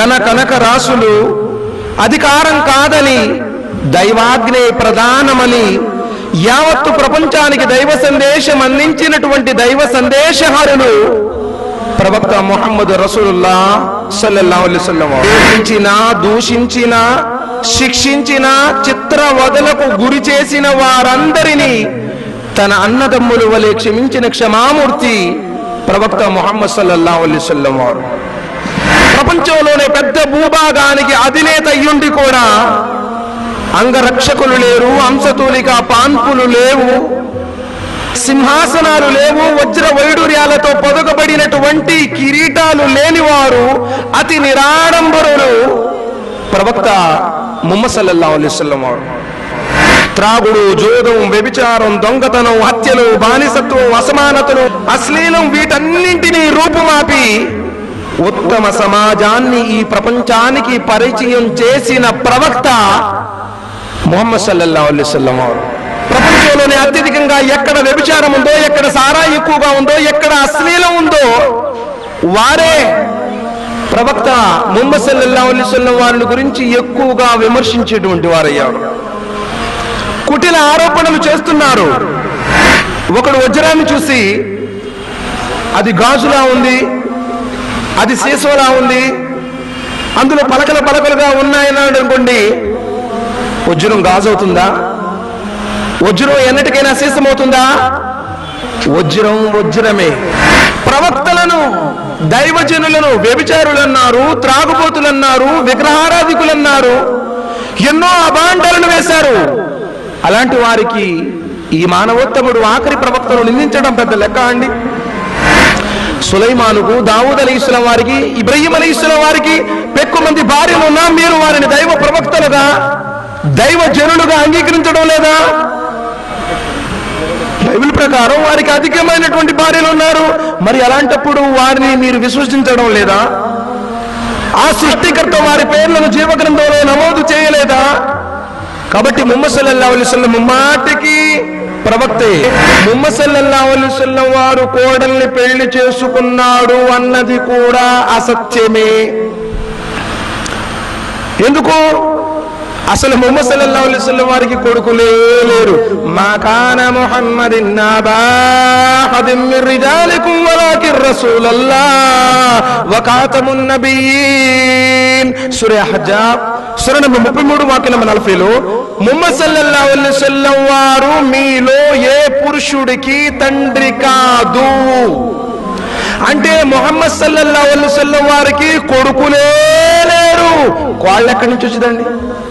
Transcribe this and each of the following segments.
ధన కనక రాసులు అధికారం కాదని దైవాజ్ఞే ప్రధానమని యావత్తు ప్రపంచానికి దైవ సందేశం అందించినటువంటి దైవ సందేశహరులు ప్రవక్త ముహమ్మద్ రసూలుల్లా సల్లల్లాహు అలైహి వసల్లం దూషించిన దూషించిన శిక్షించిన చిత్ర వదలకు గురి చేసిన వారందరినీ తన అన్నదమ్ములు వలె క్షమించిన క్షమామూర్తి ప్రవక్త ముహమ్మద్ సల్లల్లాహు అలైహి వసల్లం వారు ప్రపంచంలోనే పెద్ద భూభాగానికి అధినేత అయ్యుండి కూడా అంగరక్షకులు లేరు అంశతూలిక పాన్పులు లేవు సింహాసనాలు లేవు వజ్ర వైడూర్యాలతో పొదగబడినటువంటి కిరీటాలు లేనివారు అతి నిరాడంబరులు ప్రవక్త ముమ్మసల్లల్లా అలిస్లం వారు త్రాగుడు జోదం వ్యభిచారం దొంగతనం హత్యలు బానిసత్వం అసమానతలు అశ్లీలం వీటన్నింటినీ రూపుమాపి ఉత్తమ సమాజాన్ని ఈ ప్రపంచానికి పరిచయం చేసిన ప్రవక్త ముహమ్మద్ సల్లల్లా అల్లిసల్లం వారు ప్రపంచంలోనే అత్యధికంగా ఎక్కడ వ్యభిచారం ఉందో ఎక్కడ సారా ఎక్కువగా ఉందో ఎక్కడ అశ్లీలం ఉందో వారే ప్రవక్త ముహమ్మద్ సల్లల్లా అల్లిసల్లం వారిని గురించి ఎక్కువగా విమర్శించేటువంటి వారయ్యారు కుటిల ఆరోపణలు చేస్తున్నారు ఒకడు వజ్రాన్ని చూసి అది గాజులా ఉంది అది సీసోలా ఉంది అందులో పలకలు పలకలుగా ఉన్నాయన్నాడు అనుకోండి వజ్రం గాజు అవుతుందా వజ్రం ఎన్నటికైనా సీసమవుతుందా వజ్రం వజ్రమే ప్రవక్తలను దైవజనులను వ్యభిచారులన్నారు త్రాగుబోతులన్నారు విగ్రహారాధికులన్నారు ఎన్నో అభాండాలను వేశారు అలాంటి వారికి ఈ మానవోత్తముడు ఆఖరి ప్రవక్తను నిందించడం పెద్ద లెక్క అండి సులైమానుకు దావూద్ అలీ ఇస్లాం వారికి ఇబ్రహీం అలీ ఇస్లాం వారికి పెక్కు మంది భార్యలు ఉన్నా మీరు వారిని దైవ ప్రవక్తలుగా దైవ జనులుగా అంగీకరించడం లేదా బైబిల్ ప్రకారం వారికి అధికమైనటువంటి భార్యలు ఉన్నారు మరి అలాంటప్పుడు వారిని మీరు విశ్వసించడం లేదా ఆ సృష్టికర్త వారి పేర్లను జీవగ్రంథంలో నమోదు చేయలేదా కాబట్టి ముమ్మసల్లల్లా అలిస్లం మాటికి ప్రవక్తే ముమ్మసల్లల్లా అలిస్లం వారు కోడల్ని పెళ్లి చేసుకున్నాడు అన్నది కూడా అసత్యమే ఎందుకు అసలు ముహమ్మద్ సల్లల్లాహు అలైహి వసల్లం వారికి కొడుకులే లేరు మా కాన ముహమ్మదిన్ నబా అహదిన్ మిన్ రిజాలికుం వలాకిన్ రసూలల్లాహ్ వ ఖాతమున్ నబియీన్ సూర హజ్జాబ్ సూర నంబర్ 33 వాక్యం నంబర్ 40 లో ముహమ్మద్ సల్లల్లాహు అలైహి వసల్లం వారు మీలో ఏ పురుషుడికి తండ్రి కాదు అంటే మొహమ్మద్ సల్లల్లాహు అలైహి వసల్లం వారికి కొడుకులే లేరు కోళ్ళు ఎక్కడి నుంచి వచ్చిందండి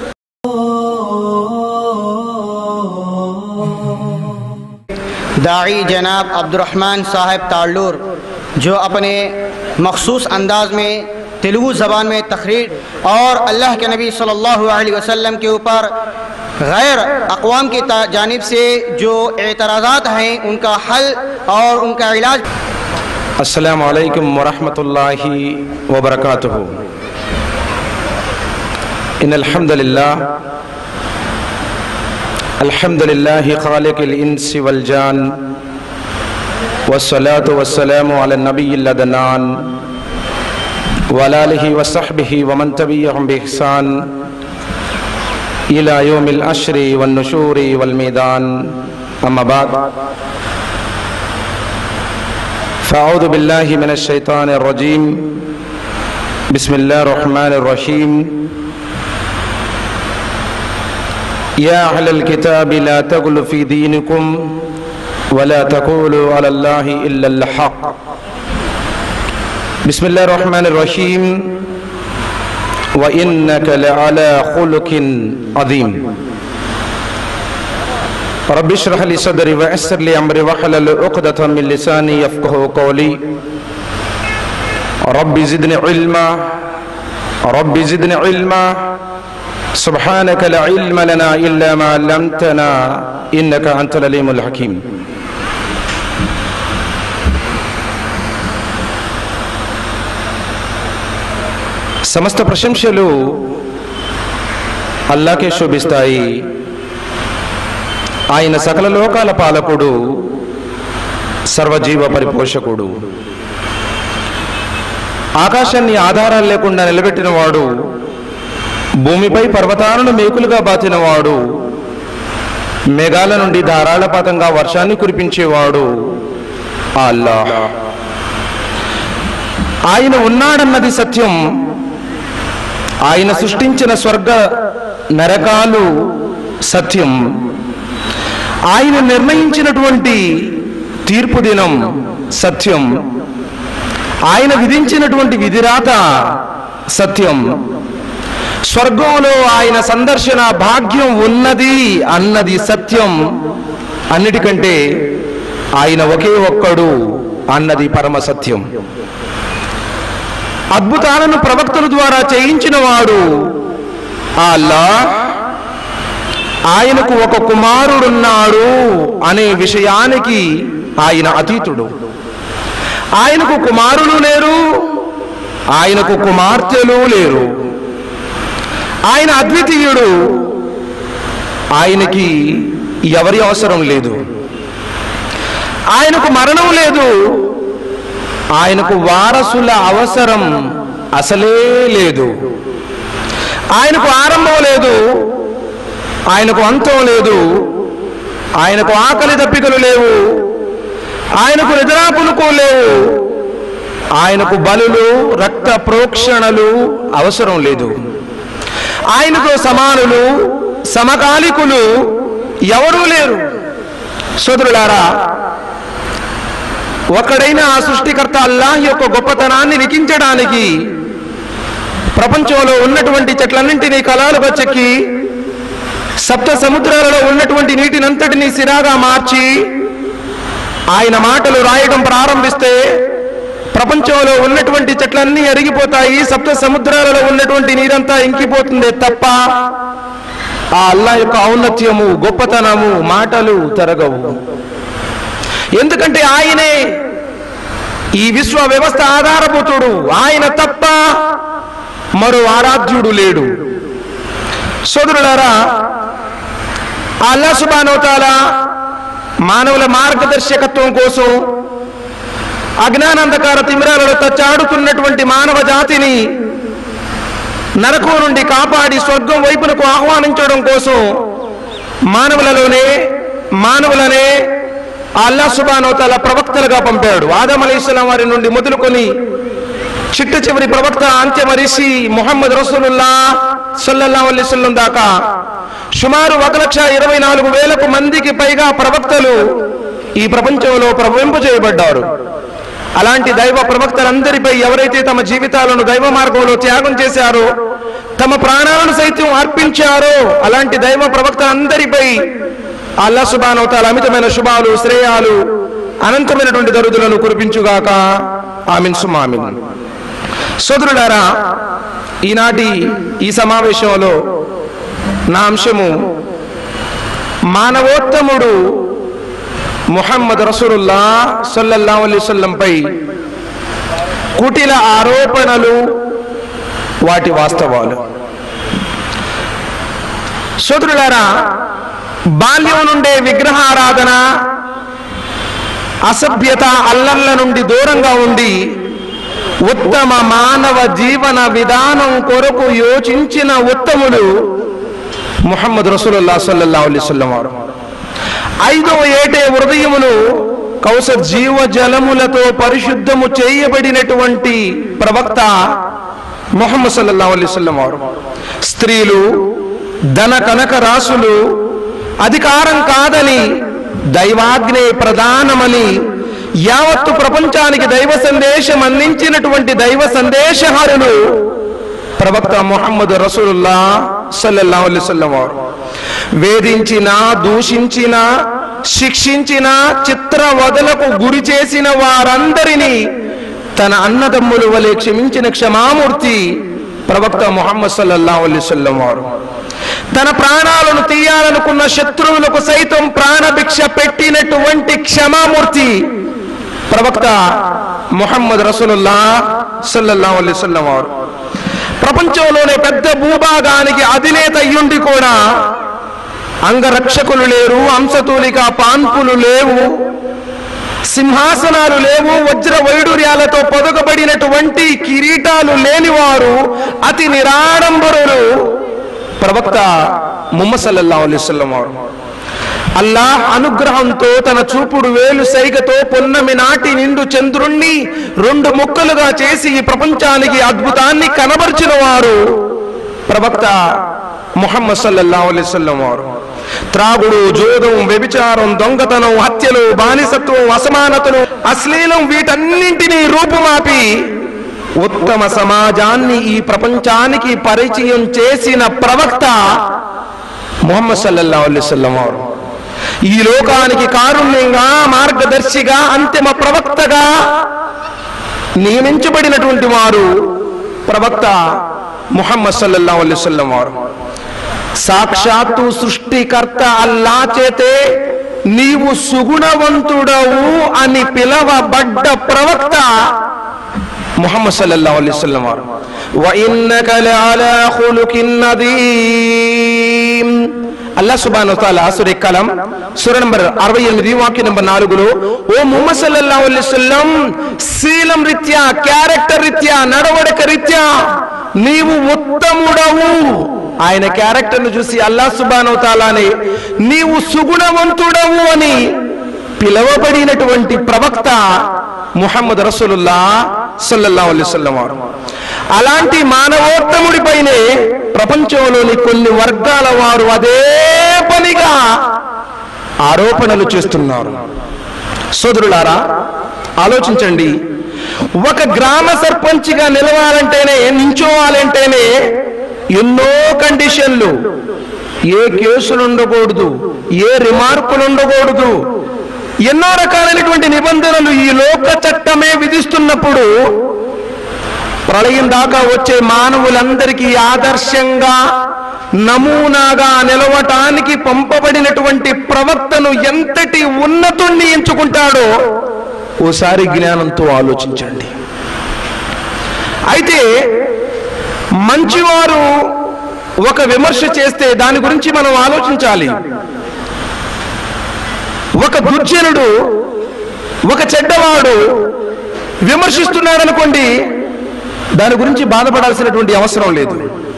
दाई जनाब अब्दुलरहमान साहब ताल्लुर जो अपने मखसूस अंदाज में तेलुगु ज़बान में तकरीर और अल्लाह के नबी सल्लल्लाहु अलैहि वसल्लम के ऊपर गैर अकवाम की जानब से जो एतराज़ात हैं उनका हल और उनका इलाज అస్సలం అయికం వరహమతుల్లాహి వబర్కాతుహు ఇన్ అల్హమ్దులిల్లా అల్హమ్దులిల్లాహి ఖాలికిల్ ఇన్సి వల్ జాన్ والصلاة والسلام على النبي الأدنان وعلى آله وصحبه ومن تبعهم بإحسان إلى يوم الأشر والنشور والميدان أما بعد فأعوذ بالله من الشيطان الرجيم بسم الله الرحمن الرحيم يا أهل الكتاب لا تغلوا في دينكم ولا تقولوا على الله إلا الحق بسم الله الرحمن الرحيم وإنك لعلى خلق عظيم رب اشرح لي صدري ويسر لي امري واحلل عقدة من لساني يفقه قولي رب زدني علما رب زدني علما سبحانك لا علم لنا الا ما علمتنا انك انت العليم الحكيم సమస్త ప్రశంసలు అల్లాకే శోభిస్తాయి ఆయన సకల లోకాల పాలకుడు సర్వజీవ పరిపోషకుడు ఆకాశాన్ని ఆధారాలు లేకుండా నిలబెట్టినవాడు భూమిపై పర్వతాలను మేకులుగా బాతినవాడు మేఘాల నుండి ధారాళపాతంగా వర్షాన్ని కురిపించేవాడు ఆ అల్లాహ్ ఆయన ఉన్నాడన్నది సత్యం ఆయన సృష్టించిన స్వర్గ నరకాలు సత్యం ఆయన నిర్ణయించినటువంటి తీర్పు దినం సత్యం ఆయన విధించినటువంటి విధిరాత సత్యం స్వర్గంలో ఆయన సందర్శన భాగ్యం ఉన్నది అన్నది సత్యం అన్నిటికంటే ఆయన ఒకే ఒక్కడు అన్నది పరమ సత్యం అద్భుతాలను ప్రవక్తల ద్వారా చేయించిన వాడు ఆ అల్లాహ్ ఆయనకు ఒక కుమారుడున్నాడు అనే విషయానికి ఆయన అతీతుడు ఆయనకు కుమారులు లేరు ఆయనకు కుమార్తెలు లేరు ఆయన అద్వితీయుడు ఆయనకి ఎవరి అవసరం లేదు ఆయనకు మరణం లేదు ఆయనకు వారసుల అవసరం అసలే లేదు ఆయనకు ఆరంభం లేదు ఆయనకు అంతం లేదు ఆయనకు ఆకలి దప్పికలు లేవు ఆయనకు నిద్రాపునుకో లేవు ఆయనకు బలులు రక్త ప్రోక్షణలు అవసరం లేదు ఆయనతో సమానులు సమకాలికులు ఎవరూ లేరు సోదరులారా ఒక్కడైన ఆ సృష్టికర్త అల్లాహ్ యొక్క గొప్పతనాన్ని లిఖించడానికి ప్రపంచంలో ఉన్నటువంటి చెట్లన్నింటినీ కళాలుగా చెక్కి సప్త సముద్రాలలో ఉన్నటువంటి నీటినంతటినీ సిరాగా మార్చి ఆయన మాటలు రాయడం ప్రారంభిస్తే ప్రపంచంలో ఉన్నటువంటి చెట్లన్నీ అరిగిపోతాయి సప్త సముద్రాలలో ఉన్నటువంటి నీరంతా ఇంకిపోతుంది తప్ప ఆ అల్లా యొక్క ఔన్నత్యము గొప్పతనము మాటలు తరగవు ఎందుకంటే ఆయనే ఈ విశ్వ వ్యవస్థ ఆధారభూతుడు ఆయన తప్ప మరో ఆరాధ్యుడు లేడు సోదరులారా అల్లా సుబానోతాల మానవుల మార్గదర్శకత్వం కోసం అజ్ఞానంధకార తిమిరాలలో తచ్చాడుతున్నటువంటి మానవ జాతిని నరకం నుండి కాపాడి స్వర్గం వైపునకు ఆహ్వానించడం కోసం మానవులలోనే మానవులనే అల్లా సుబానోతాల ప్రవక్తలుగా పంపాడు ఆదం అలీస్లాం వారి నుండి మొదలుకొని చిట్ట చివరి ప్రవక్త అంత్యమ రిషి మొహమ్మద్ రసూలుల్లా సల్లల్లా అల్లిస్లం దాకా సుమారు ఒక లక్ష ఇరవై నాలుగు వేలకు మందికి పైగా ప్రవక్తలు ఈ ప్రపంచంలో ప్రవహింపు చేయబడ్డారు అలాంటి దైవ ప్రవక్తలందరిపై ఎవరైతే తమ జీవితాలను దైవ మార్గంలో త్యాగం చేశారో తమ ప్రాణాలను సైతం అర్పించారో అలాంటి దైవ ప్రవక్తలందరిపై అల్లా సుబానవతాల అమితమైన శుభాలు శ్రేయాలు అనంతమైనటువంటి దరుదులను కురిపించుగాక ఆమిన్ సుమామిన్ సోదరులారా ఈనాటి ఈ సమావేశంలో నా అంశము మానవోత్తముడు ముహమ్మద్ రసూలుల్లా సల్లల్లా అలైవల్లంపై కుటిల ఆరోపణలు వాటి వాస్తవాలు సోదరులారా బాల్యం నుండే విగ్రహారాధన అసభ్యత అల్లర్ల నుండి దూరంగా ఉండి ఉత్తమ మానవ జీవన విధానం కొరకు యోచించిన ఉత్తములు ముహమ్మద్ రసూలుల్లా సల్లల్లా అలైవల్లం వారు ఐదవ ఏటే హృదయమును కౌస జీవ జలములతో పరిశుద్ధము చేయబడినటువంటి ప్రవక్త మొహమ్మద్ సల్లల్లా అలైవల్లం వారు స్త్రీలు ధన కనక రాసులు అధికారం కాదని దైవాగ్నే ప్రధానమని యావత్తు ప్రపంచానికి దైవ సందేశం అందించినటువంటి దైవ సందేశహారులు ప్రవక్త ముహమ్మద్ రసూలుల్లా సల్లల్లా అల్లిసల్లం వారు వేధించిన దూషించిన శిక్షించిన చిత్ర వదలకు గురి చేసిన వారందరినీ తన అన్నదమ్ముల వలె క్షమించిన క్షమామూర్తి ప్రవక్త ముహమ్మద్ సల్లల్లా అల్లిసల్లం వారు తన ప్రాణాలను తీయాలనుకున్న శత్రువులకు సైతం ప్రాణభిక్ష పెట్టినటువంటి క్షమామూర్తి ప్రవక్త ముహమ్మద్ రసూలుల్లా సల్లల్లా అల్లిసల్లం వారు ప్రపంచంలోనే పెద్ద భూభాగానికి అధినేత అయ్యుండి కూడా అంగరక్షకులు లేరు అంశతూలిక పాన్పులు లేవు సింహాసనాలు లేవు వజ్ర వైడూర్యాలతో పొదగబడినటువంటి కిరీటాలు లేనివారు అతి నిరాడంబరులు ప్రవక్త ముమ్మసల్లల్లా అలైవల్లం వారు అల్లాహ్ అనుగ్రహంతో తన చూపుడు వేలు సైగతో పొన్నమి నాటి నిండు చంద్రుణ్ణి రెండు ముక్కలుగా చేసి ఈ ప్రపంచానికి అద్భుతాన్ని కనబరిచిన వారు ప్రవక్త ముహమ్మద్ సల్లల్లా అలైవల్లం వారు త్రాగుడు జోదం వ్యభిచారం దొంగతనం హత్యలు బానిసత్వం అసమానతలు అశ్లీలం వీటన్నింటినీ రూపుమాపి ఉత్తమ సమాజాన్ని ఈ ప్రపంచానికి పరిచయం చేసిన ప్రవక్త ముహమ్మద్ సల్లల్లా అల్లిస్లం వారు ఈ లోకానికి కారుణ్యంగా మార్గదర్శిగా అంతిమ ప్రవక్తగా నియమించబడినటువంటి వారు ప్రవక్త ముహమ్మద్ సల్లల్లా అల్లిస్లం వారు సాక్షాత్తు సృష్టికర్త అల్లా చేతే నీవు సుగుణవంతుడవు అని పిలవబడ్డ ప్రవక్త ముహమ్మద్ సల్లల్లాహు అలైహి వసల్లం వారు وإنك لعلى خلق نظيم అల్లా సుబాను తాలా సురే కలం సుర నంబర్ అరవై ఎనిమిది వాక్య నంబర్ నాలుగులో ఓ ముహమ్మద్ సల్లల్లాహు అలైహి వసల్లం శీలం రీత్యా క్యారెక్టర్ రీత్యా నడవడిక రీత్యా నీవు ఉత్తముడవు ఆయన క్యారెక్టర్ ను చూసి అల్లా సుబాను తాలాని నీవు సుగుణవంతుడవు అని పిలవబడినటువంటి ప్రవక్త ముహమ్మద్ రసూలుల్లా సల్లల్లాహు అలైహి వసల్లం వారు అలాంటి మానవోత్తముడిపైనే ప్రపంచంలోని కొన్ని వర్గాల వారు అదే పనిగా ఆరోపణలు చేస్తున్నారు సోదరులారా ఆలోచించండి ఒక గ్రామ సర్పంచ్గా నిలవాలంటేనే నించోవాలంటేనే ఎన్నో కండిషన్లు ఏ కేసులు ఉండకూడదు ఏ రిమార్కులు ఉండకూడదు ఎన్నో రకాలైనటువంటి నిబంధనలు ఈ లోక చట్టమే విధిస్తున్నప్పుడు ప్రళయం దాకా వచ్చే మానవులందరికీ ఆదర్శంగా నమూనాగా నిలవటానికి పంపబడినటువంటి ప్రవక్తను ఎంతటి ఉన్నతుణ్ణి ఎంచుకుంటాడో ఓసారి జ్ఞానంతో ఆలోచించండి అయితే మంచివారు ఒక విమర్శ చేస్తే దాని గురించి మనం ఆలోచించాలి ఒక దుర్జనుడు ఒక చెడ్డవాడు విమర్శిస్తున్నాడు అనుకోండి దాని గురించి బాధపడాల్సినటువంటి అవసరం లేదు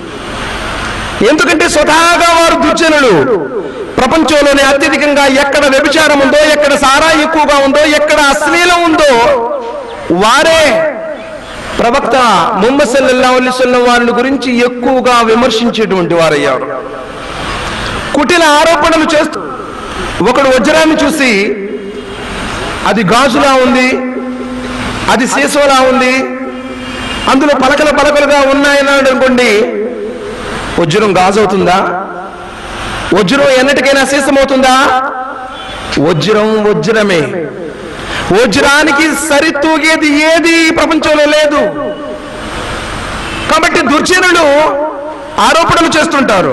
ఎందుకంటే స్వతహాగా వారు దుర్జనులు ప్రపంచంలోనే అత్యధికంగా ఎక్కడ వ్యభిచారం ఉందో ఎక్కడ సారా ఎక్కువగా ఉందో ఎక్కడ అశ్లీలం ఉందో వారే ప్రవక్త ముహమ్మద్ సల్లల్లాహు అలైహి వసల్లం వారిని గురించి ఎక్కువగా విమర్శించేటువంటి వారయ్యారు కుటిల ఆరోపణలు చేస్తూ ఒకడు వజ్రాన్ని చూసి అది గాజులా ఉంది అది సీసోలా ఉంది అందులో పలకలు పలకలుగా ఉన్నాయన్నాడు అనుకోండి వజ్రం గాజు అవుతుందా వజ్రం ఎన్నటికైనా సీసమవుతుందా వజ్రం వజ్రమే వజ్రానికి సరితూగేది ఏది ఈ ప్రపంచంలో లేదు కాబట్టి దుర్జనులు ఆరోపణలు చేస్తుంటారు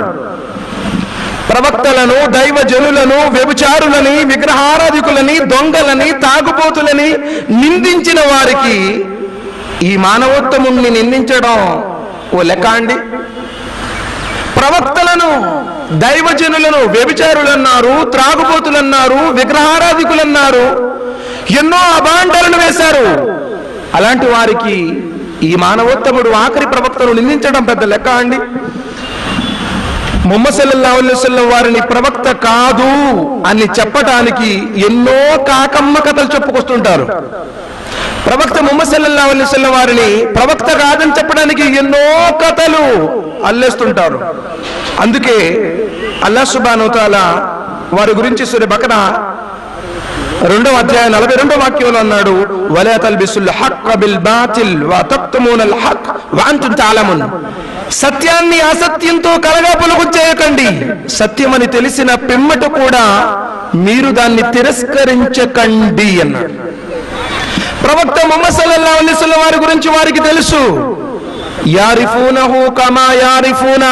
ప్రవక్తలను దైవజనులను వ్యభిచారులని విగ్రహారాధికులని దొంగలని తాగుబోతులని నిందించిన వారికి ఈ మానవోత్తముణ్ణి నిందించడం ఓ లెక్క అండి ప్రవక్తలను దైవజనులను వ్యభిచారులన్నారు త్రాగుబోతులన్నారు విగ్రహారాధికులన్నారు ఎన్నో అభాండాలను వేశారు అలాంటి వారికి ఈ మానవోత్తముడు ఆఖరి ప్రవక్తను నిందించడం పెద్ద లెక్క అండి ముహమ్మద్ సల్లల్లాహు అలైహి వసల్లం వారిని ప్రవక్త కాదు అని చెప్పటానికి ఎన్నో కాకమ్మ కథలు చెప్పుకొస్తుంటారు ప్రవక్త ముహమ్మద్ సల్లల్లాహు అలైహి వసల్లం వారిని ప్రవక్త కాదని చెప్పడానికి ఎన్నో కథలు అల్లేస్తుంటారు అందుకే అల్లా సుబాను తాలా వారి గురించి సూర్య బకన రెండవ అధ్యాయం నలభై రెండవ వాక్యంలో అన్నాడు వలా తల్బిసుల్ హక్ బిల్ బాతిల్ వా తక్తుమూనల్ హక్ వా అంతుం తాలమున్ సత్యాన్ని అసత్యంతో కలగాపులకు చేయకండి సత్యమని తెలిసిన పిమ్మట కూడా మీరు దాన్ని తిరస్కరించకండి అన్నాడు ప్రవక్త ముహమ్మద్ సల్లల్లాహు అలైహి వసల్లం వారి గురించి వారికి తెలుసు యారిఫూనహు కమా యారిఫూన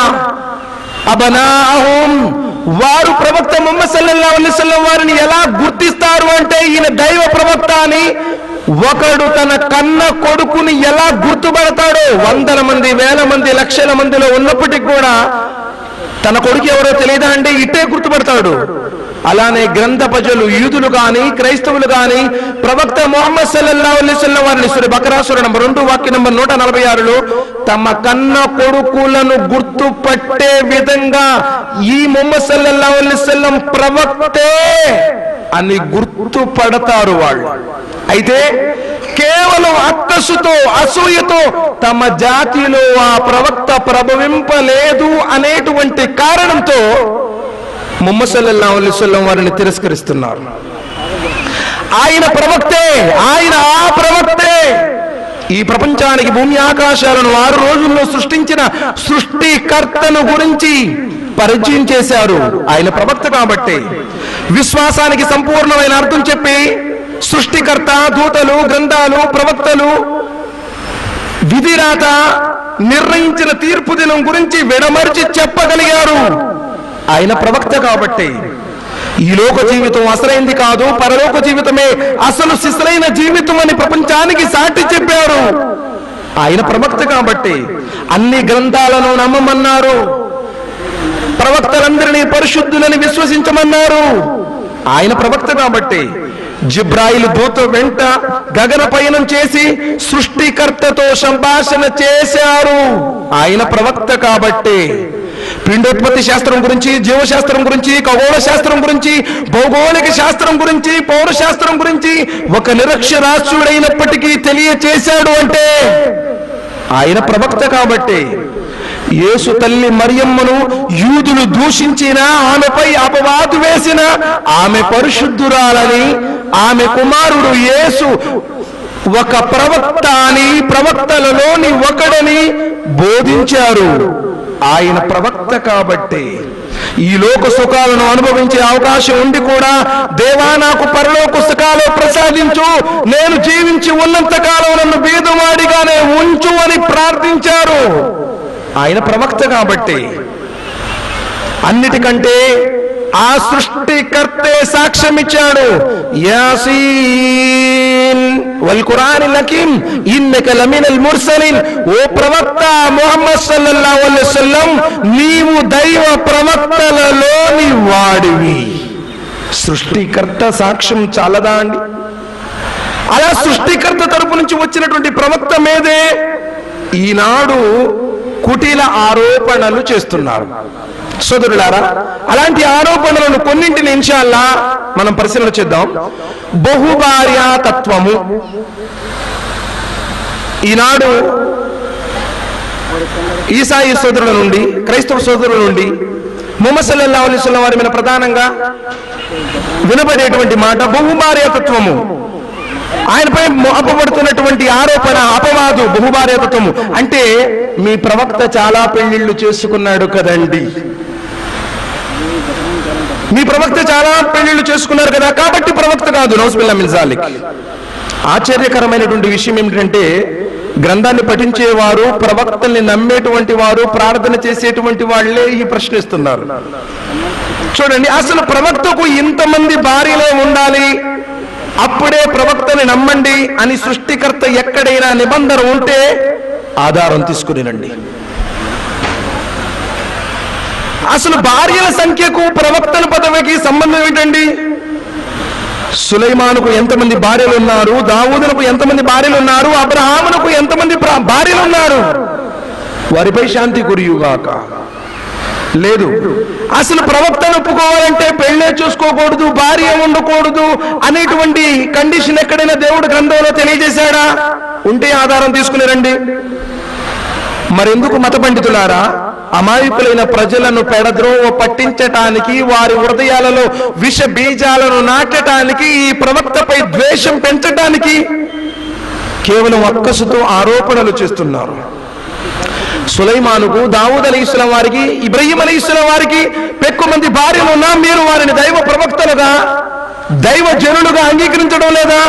అబనాహుం వారు ప్రవక్త ముహమ్మద్ సల్లల్లాహు అలైహి వసల్లం వారిని ఎలా గుర్తిస్తారు అంటే ఈయన దైవ ప్రవక్త అని ఒకడు తన కన్న కొడుకుని ఎలా గుర్తుపడతాడో వందల మంది వేల మంది లక్షల మందిలో ఉన్నప్పటికీ కూడా తన కొడుకు ఎవరో తెలియదా అంటే ఇట్టే గుర్తుపడతాడు అలానే గ్రంథ ప్రజలు యూదులు గాని క్రైస్తవులు గాని ప్రవక్త మొహమ్మద్ సల్లల్లాహు అలైహి వసల్లం వారిని సూర్య బకరాసుర నంబర్ రెండు వాక్య నంబర్ నూట నలభై ఆరులో తమ కన్న కొడుకులను గుర్తుపట్టే విధంగా ఈ మొహమ్మద్ సల్లల్లాహు అలైహి వసల్లం ప్రవక్తే అని గుర్తుపడతారు వాళ్ళు అయితే కేవలం అక్కసుతో అసూయతో తమ జాతిలో ఆ ప్రవక్త ప్రభవింపలేదు అనేటువంటి కారణంతో ముహమ్మద్ సల్లల్లాహు అలైహి వసల్లం వారిని తిరస్కరిస్తున్నారు ఆయన ప్రవక్తే ఆయన ఆ ప్రవక్తే ఈ ప్రపంచానికి భూమి ఆకాశాలను ఆరు రోజుల్లో సృష్టించిన సృష్టికర్తను గురించి పరిచయం చేశారు ఆయన ప్రవక్త కాబట్టి విశ్వాసానికి సంపూర్ణమైన అర్థం చెప్పి సృష్టికర్త దూతలు గ్రంథాలు ప్రవక్తలు విధిరాత నిర్ణయించిన తీర్పు దినం గురించి విడమర్చి చెప్పగలిగారు ఆయన ప్రవక్త కాబట్టి ఈ లోక జీవితం అసలైంది కాదు పరలోక జీవితమే అసలు శిశులైన జీవితం అని ప్రపంచానికి సాటి చెప్పారు ఆయన ప్రవక్త కాబట్టి అన్ని గ్రంథాలను నమ్మమన్నారు ప్రవక్తలందరినీ పరిశుద్ధులని విశ్వసించమన్నారు ఆయన ప్రవక్త కాబట్టి జిబ్రాయిల్ దూత వెంట గగన పయనం చేసి సృష్టికర్తతో సంభాషణ చేశారు ఆయన ప్రవక్త కాబట్టి పిండోత్పత్తి శాస్త్రం గురించి జీవశాస్త్రం గురించి ఖగోళ శాస్త్రం గురించి భౌగోళిక శాస్త్రం గురించి పౌరశాస్త్రం గురించి ఒక నిరక్షరాస్యుడైనప్పటికీ తెలియచేశాడు అంటే ఆయన ప్రవక్త కాబట్టి యేసు తల్లి మరియమ్మను యూదులు దూషించిన ఆమెపై అపవాదు వేసిన ఆమె పరిశుద్ధురాలని ఆమె కుమారుడు యేసు ఒక ప్రవక్త అని ప్రవక్తలలోని ఒకడని బోధించారు ఆయన ప్రవక్త కాబట్టి ఈ లోక సుఖాలను అనుభవించే అవకాశం ఉండి కూడా దేవా నాకు పరలోక సుఖాలు ప్రసాదించు నేను జీవించి ఉన్నంత కాలం నన్ను బీదవాడిగానే ఉంచు అని ప్రార్థించారు ఆయన ప్రవక్త కాబట్టి అన్నిటికంటే ఆ సృష్టికర్తే సాక్ష్యం ఇచ్చాడు యాసీన్ వల్ ఖురాన్ లకీం ఇన్నక లమినల్ ముర్సలిన్ ఓ ప్రవక్త ముహమ్మద్ సల్లల్లాహు అలైహి వసల్లం నీవు దైవ ప్రవక్తలలోని వాడివి సృష్టికర్త సాక్ష్యం చాలదా అండి అలా సృష్టికర్త తరపు నుంచి వచ్చినటువంటి ప్రవక్త మీదే ఈనాడు కుటిల ఆరోపణలు చేస్తున్నారు సోదరులారా అలాంటి ఆరోపణలను కొన్నింటిని ఇన్షాల్లా మనం పరిశీలన చేద్దాం బహుభార్యా తత్వము ఈనాడు ఈసాయి సోదరుల నుండి క్రైస్తవ సోదరుల నుండి ముహమ్మద్ సల్లల్లాహు అలైహి వసల్లం వారి మీద ప్రధానంగా వినబడేటువంటి మాట బహుభార్య తత్వము ఆయనపై మోపబడుతున్నటువంటి ఆరోపణ అపవాదు బహుభార్యతత్వము అంటే మీ ప్రవక్త చాలా పెళ్లిళ్ళు చేసుకున్నాడు కదండి మీ ప్రవక్త చాలా పెళ్లిళ్ళు చేసుకున్నారు కదా కాబట్టి ప్రవక్త కాదు నౌస్బిల్లా మిల్జాలిక్ ఆశ్చర్యకరమైనటువంటి విషయం ఏమిటంటే గ్రంథాన్ని పఠించేవారు ప్రవక్తల్ని నమ్మేటువంటి వారు ప్రార్థన చేసేటువంటి వాళ్ళే ఈ ప్రశ్నిస్తున్నారు చూడండి అసలు ప్రవక్తకు ఇంతమంది భార్యలే ఉండాలి అప్పుడే ప్రవక్తని నమ్మండి అని సృష్టికర్త ఎక్కడైనా నిబంధన ఉంటే ఆధారం తీసుకుని రండి అసలు భార్యల సంఖ్యకు ప్రవక్తల పదవికి సంబంధం ఏంటండి సులైమానుకు ఎంతమంది భార్యలు ఉన్నారు దావూదులకు ఎంతమంది భార్యలు ఉన్నారు అబ్రహామునకు ఎంతమంది ప్ర- భార్యలు ఉన్నారు వారిపై శాంతి కురియుగాక లేదు అసలు ప్రవక్తను ఒప్పుకోవాలంటే పెళ్ళే చూసుకోకూడదు భార్య ఉండకూడదు అనేటువంటి కండిషన్ ఎక్కడైనా దేవుడు గ్రంథంలో తెలియజేశాడా ఉంటే ఆధారం తీసుకుని రండి మరెందుకు మత పండితులారా అమాయకులైన ప్రజలను పెడద్రోవ పట్టించటానికి వారి హృదయాలలో విష బీజాలను నాటటానికి ఈ ప్రవక్తపై ద్వేషం పెంచటానికి కేవలం అక్కసుతో ఆరోపణలు చేస్తున్నారు సులైమానుకు దావూద్ అలీ ఇస్లాం వారికి ఇబ్రహీం అలీ ఇస్లాం వారికి ఎక్కువ మంది భార్యలు ఉన్నా మీరు వారిని దైవ ప్రవక్తలుగా దైవ జనులుగా అంగీకరించడం లేదా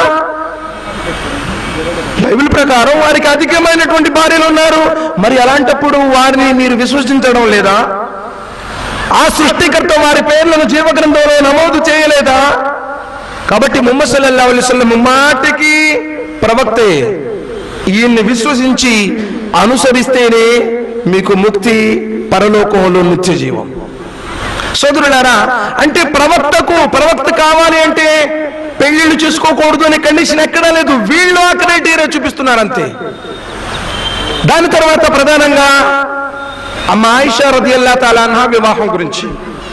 బైబిల్ ప్రకారం వారికి అధికమైనటువంటి భార్యలు ఉన్నారు మరి అలాంటప్పుడు వారిని మీరు విశ్వసించడం లేదా ఆ సృష్టికర్త వారి పేర్లను జీవగ్రంథంలో నమోదు చేయలేదా కాబట్టి ముహమ్మద్ సల్లల్లాహు అలైహి వసల్లం మాటికి ప్రవక్తే ఈయన్ని విశ్వసించి అనుసరిస్తేనే మీకు ముక్తి పరలోకంలో నిత్య జీవం సోదరులారా అంటే ప్రవక్తకు ప్రవక్త కావాలి అంటే పెళ్లిళ్ళు చేసుకోకూడదు అనే కండిషన్ ఎక్కడా లేదు వీళ్ళు ఆ క్రైటీరియా చూపిస్తున్నారు అంతే దాని తర్వాత ప్రధానంగా అమ్మ ఆయిషా రదియల్లా తాలాన్హా వివాహం గురించి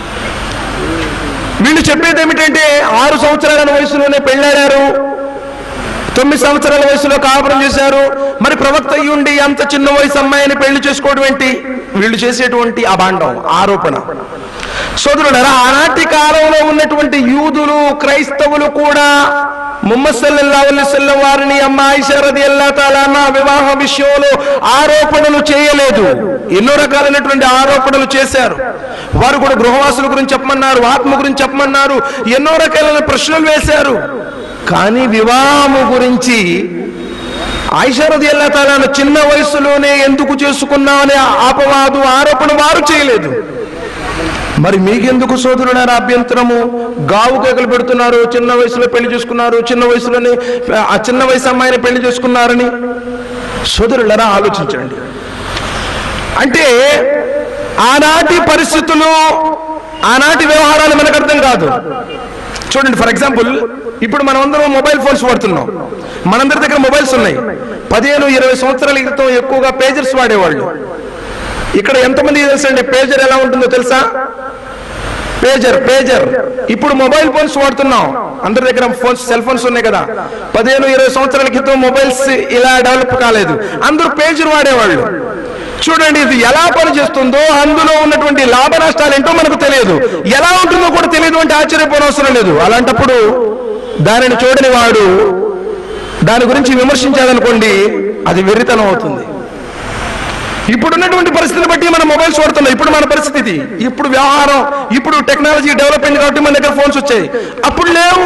వీళ్ళు చెప్పేది ఏమిటంటే ఆరు సంవత్సరాల వయసులోనే పెళ్ళాడారు తొమ్మిది సంవత్సరాల వయసులో కాపురం చేశారు మరి ప్రవక్త అయ్యి ఉండి అంత చిన్న వయసు అమ్మాయిని పెళ్లి చేసుకోవడం ఏంటి వీళ్ళు చేసేటువంటి అభాండం ఆరోపణ సోదరులరా ఆనాటి కాలంలో ఉన్నటువంటి యూదులు క్రైస్తవులు కూడా ముహమ్మద్ సల్లల్లాహు అలైహి వసల్లం వారిని అమ్మ ఆయిషా రదియల్లాహు తాలా అన్హా వివాహ విషయంలో ఆరోపణలు చేయలేదు ఎన్నో రకాలైనటువంటి ఆరోపణలు చేశారు వారు కూడా గృహవాసుల గురించి చెప్పమన్నారు ఆత్మ గురించి చెప్పమన్నారు ఎన్నో రకాలైన ప్రశ్నలు వేశారు కానీ వివాహము గురించి ఆయిషారది అల్లా తాలాను చిన్న వయసులోనే ఎందుకు చేసుకున్నామనే అపవాదు ఆరోపణ వారు చేయలేదు మరి మీకెందుకు సోదరుడారు అభ్యంతరము గావు కేకలు పెడుతున్నారు చిన్న వయసులో పెళ్లి చేసుకున్నారు చిన్న వయసులోనే ఆ చిన్న వయసు అమ్మాయిని పెళ్లి చేసుకున్నారని సోదరులరా ఆలోచించండి అంటే ఆనాటి పరిస్థితులు ఆనాటి వ్యవహారాలు మనకు అర్థం కాదు చూడండి ఫర్ ఎగ్జాంపుల్ ఇప్పుడు మనం అందరం మొబైల్ ఫోన్స్ వాడుతున్నాం మనందరి దగ్గర మొబైల్స్ ఉన్నాయి పదిహేను ఇరవై సంవత్సరాల క్రితం ఎక్కువగా పేజర్స్ వాడేవాళ్ళు ఇక్కడ ఎంతమంది తెలుసండి పేజర్ ఎలా ఉంటుందో తెలుసా పేజర్ పేజర్ ఇప్పుడు మొబైల్ ఫోన్స్ వాడుతున్నాం అందరి దగ్గర ఫోన్స్ సెల్ ఫోన్స్ ఉన్నాయి కదా పదిహేను ఇరవై సంవత్సరాల క్రితం మొబైల్స్ ఇలా డెవలప్ కాలేదు అందరూ పేజర్ వాడేవాళ్ళు చూడండి ఇది ఎలా పనిచేస్తుందో అందులో ఉన్నటువంటి లాభ నష్టాలు ఏంటో మనకు తెలియదు ఎలా ఉంటుందో కూడా తెలియదు అంటే ఆశ్చర్యపోనవసరం లేదు అలాంటప్పుడు దానిని చూడని వాడు దాని గురించి విమర్శించాలనుకోండి అది వెర్రితనం అవుతుంది ఇప్పుడున్నటువంటి పరిస్థితిని బట్టి మనం మొబైల్స్ వాడుతున్నాం ఇప్పుడు మన పరిస్థితి ఇది ఇప్పుడు వ్యవహారం ఇప్పుడు టెక్నాలజీ డెవలప్ అయింది కాబట్టి మన దగ్గర ఫోన్స్ వచ్చాయి అప్పుడు లేవు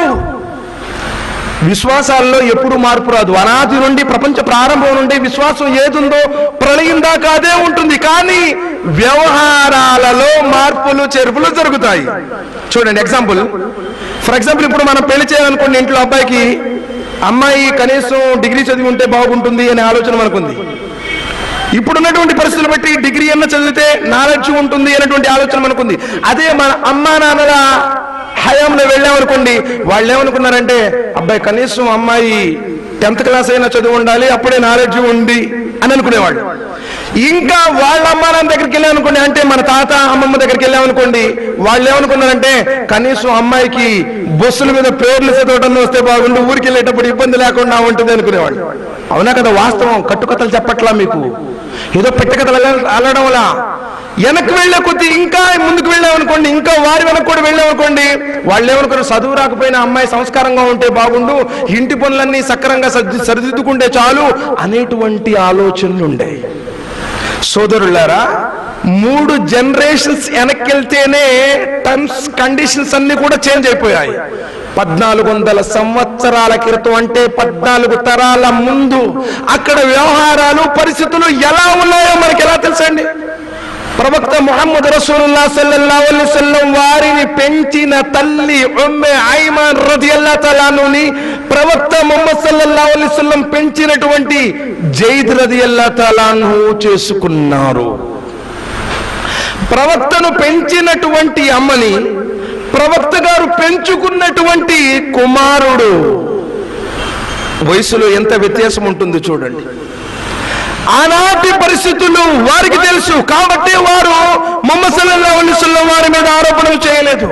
విశ్వాసాల్లో ఎప్పుడు మార్పు రాదు అనాది నుండి ప్రపంచ ప్రారంభం నుండి విశ్వాసం ఏదుందో ప్రళయం దాకా అదే ఉంటుంది కానీ వ్యవహారాలలో మార్పులు చెరుపులు జరుగుతాయి చూడండి ఎగ్జాంపుల్ ఫర్ ఎగ్జాంపుల్ ఇప్పుడు మనం పెళ్లి చేయాలనుకోండి ఇంట్లో అబ్బాయికి అమ్మాయి కనీసం డిగ్రీ చదివి ఉంటే బాగుంటుంది అనే ఆలోచన మనకుంది ఇప్పుడున్నటువంటి పరిస్థితులు బట్టి డిగ్రీ అన్న చదివితే నాలెడ్జ్ ఉంటుంది అనేటువంటి ఆలోచన మనకుంది అదే మన అమ్మా నాన్నల హయాంలో వెళ్ళామనుకోండి వాళ్ళు ఏమనుకున్నారంటే అబ్బాయి కనీసం అమ్మాయి టెన్త్ క్లాస్ అయినా చదివి ఉండాలి అప్పుడే నాలెడ్జ్ ఉంది అని అనుకునేవాళ్ళు ఇంకా వాళ్ళ అమ్మా నాన్న దగ్గరికి వెళ్ళామనుకోండి అంటే మన తాత అమ్మమ్మ దగ్గరికి వెళ్ళామనుకోండి వాళ్ళు ఏమనుకున్నారంటే కనీసం అమ్మాయికి బస్సుల మీద పేర్లు చదవడం వస్తే బాగుండు ఊరికి వెళ్ళేటప్పుడు ఇబ్బంది లేకుండా ఉంటుంది అనుకునేవాళ్ళు అవునా కదా వాస్తవం కట్టుకథలు చెప్పట్లా మీకు ఏదో పెట్టకథలు అల్ల- అల్లడం వల్ల వెనక్కి వెళ్ళే కొద్ది ఇంకా ముందుకు వెళ్ళామనుకోండి ఇంకా వారి వెనక్కి కూడా వెళ్ళామనుకోండి వాళ్ళు ఏమనుకున్నారు చదువు రాకపోయినా అమ్మాయి సంస్కారంగా ఉంటే బాగుండు ఇంటి పనులన్నీ సక్రంగా సర్ది సరిదిద్దుకుంటే చాలు అనేటువంటి ఆలోచనలు ఉండేవి సోదరులారా మూడు జనరేషన్స్ వెనక్కి వెళ్తేనే టర్మ్స్ కండిషన్స్ అన్ని కూడా చేంజ్ అయిపోయాయి పద్నాలుగు వందల సంవత్సరాల క్రితం అంటే పద్నాలుగు తరాల ముందు అక్కడ వ్యవహారాలు పరిస్థితులు ఎలా ఉన్నాయో మనకి ఎలా తెలుసండి ప్రవక్త ముహమ్మద్ రసూలుల్లాహ్ సల్లల్లాహు అలైహి వసల్లం వారిని పెంచిన తల్లి ఉమ్మె ఐమాన్ రదియల్లాహు తఆలానుని ప్రవక్త ముహమ్మద్ సల్లల్లాహు అలైహి వసల్లం పెంచినటువంటి జైద్ రదియల్లాహు తఆలాను చేసుకున్నారు ప్రవక్తను పెంచినటువంటి అమ్మని ప్రవక్త గారు పెంచుకున్నటువంటి కుమారుడు వయసులో ఎంత వ్యత్యాసం ఉంటుందో చూడండి ఆనాటి పరిస్థితులు వారికి తెలుసు కాబట్టి వారు ముహమ్మద్ సల్లల్లాహు అలైహి వసల్లం వారి మీద ఆరోపణలు చేయలేదు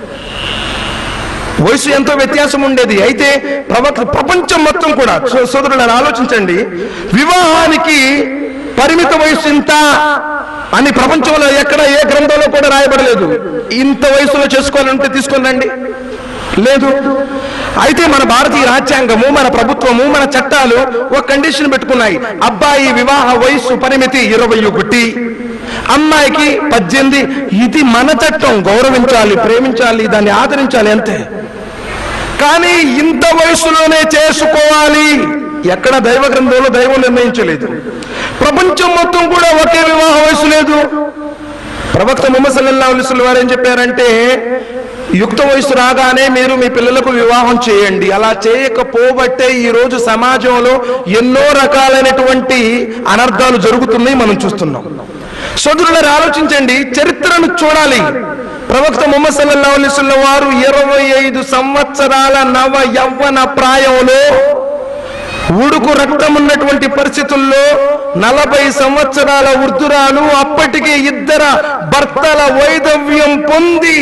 వయసు ఎంతో వ్యత్యాసం ఉండేది అయితే ప్రవక్త ప్రపంచం మొత్తం కూడా సో- సోదరులను ఆలోచించండి వివాహానికి పరిమిత వయసు ఇంత అని ప్రపంచంలో ఎక్కడ ఏ గ్రంథంలో కూడా రాయబడలేదు ఇంత వయసులో చేసుకోవాలంటే తీసుకొని రండి లేదు అయితే మన భారతీయ రాజ్యాంగము మన ప్రభుత్వము మన చట్టాలు ఒక కండిషన్ పెట్టుకున్నాయి అబ్బాయి వివాహ వయస్సు పరిమితి ఇరవై ఒకటి అమ్మాయికి పద్దెనిమిది ఇది మన చట్టం గౌరవించాలి ప్రేమించాలి దాన్ని ఆదరించాలి అంతే కానీ ఇంత వయసులోనే చేసుకోవాలి ఎక్కడ దైవ గ్రంథంలో దైవం నిర్ణయించలేదు ప్రపంచం మొత్తం కూడా ఒకే వివాహ వయసు లేదు ప్రవక్త ముహమ్మద్ సల్లల్లాహు అలైహి వసల్లం వారు ఏం చెప్పారంటే యుక్త వయసు రాగానే మీరు మీ పిల్లలకు వివాహం చేయండి అలా చేయకపోబట్టే ఈ రోజు సమాజంలో ఎన్నో రకాలైనటువంటి అనర్థాలు జరుగుతున్నాయి మనం చూస్తున్నాం సోదరులారు ఆలోచించండి చరిత్రను చూడాలి ప్రవక్త ముహమ్మద్ సల్లల్లాహు అలైహి వసల్లం వారు ఇరవై ఐదు సంవత్సరాల నవ యవ్వన ప్రాయంలో ఉడుకు రక్తం ఉన్నటువంటి పరిస్థితుల్లో నలభై సంవత్సరాల వృద్ధురాలు అప్పటికే ఇద్దర భర్తల వైదవ్యం పొంది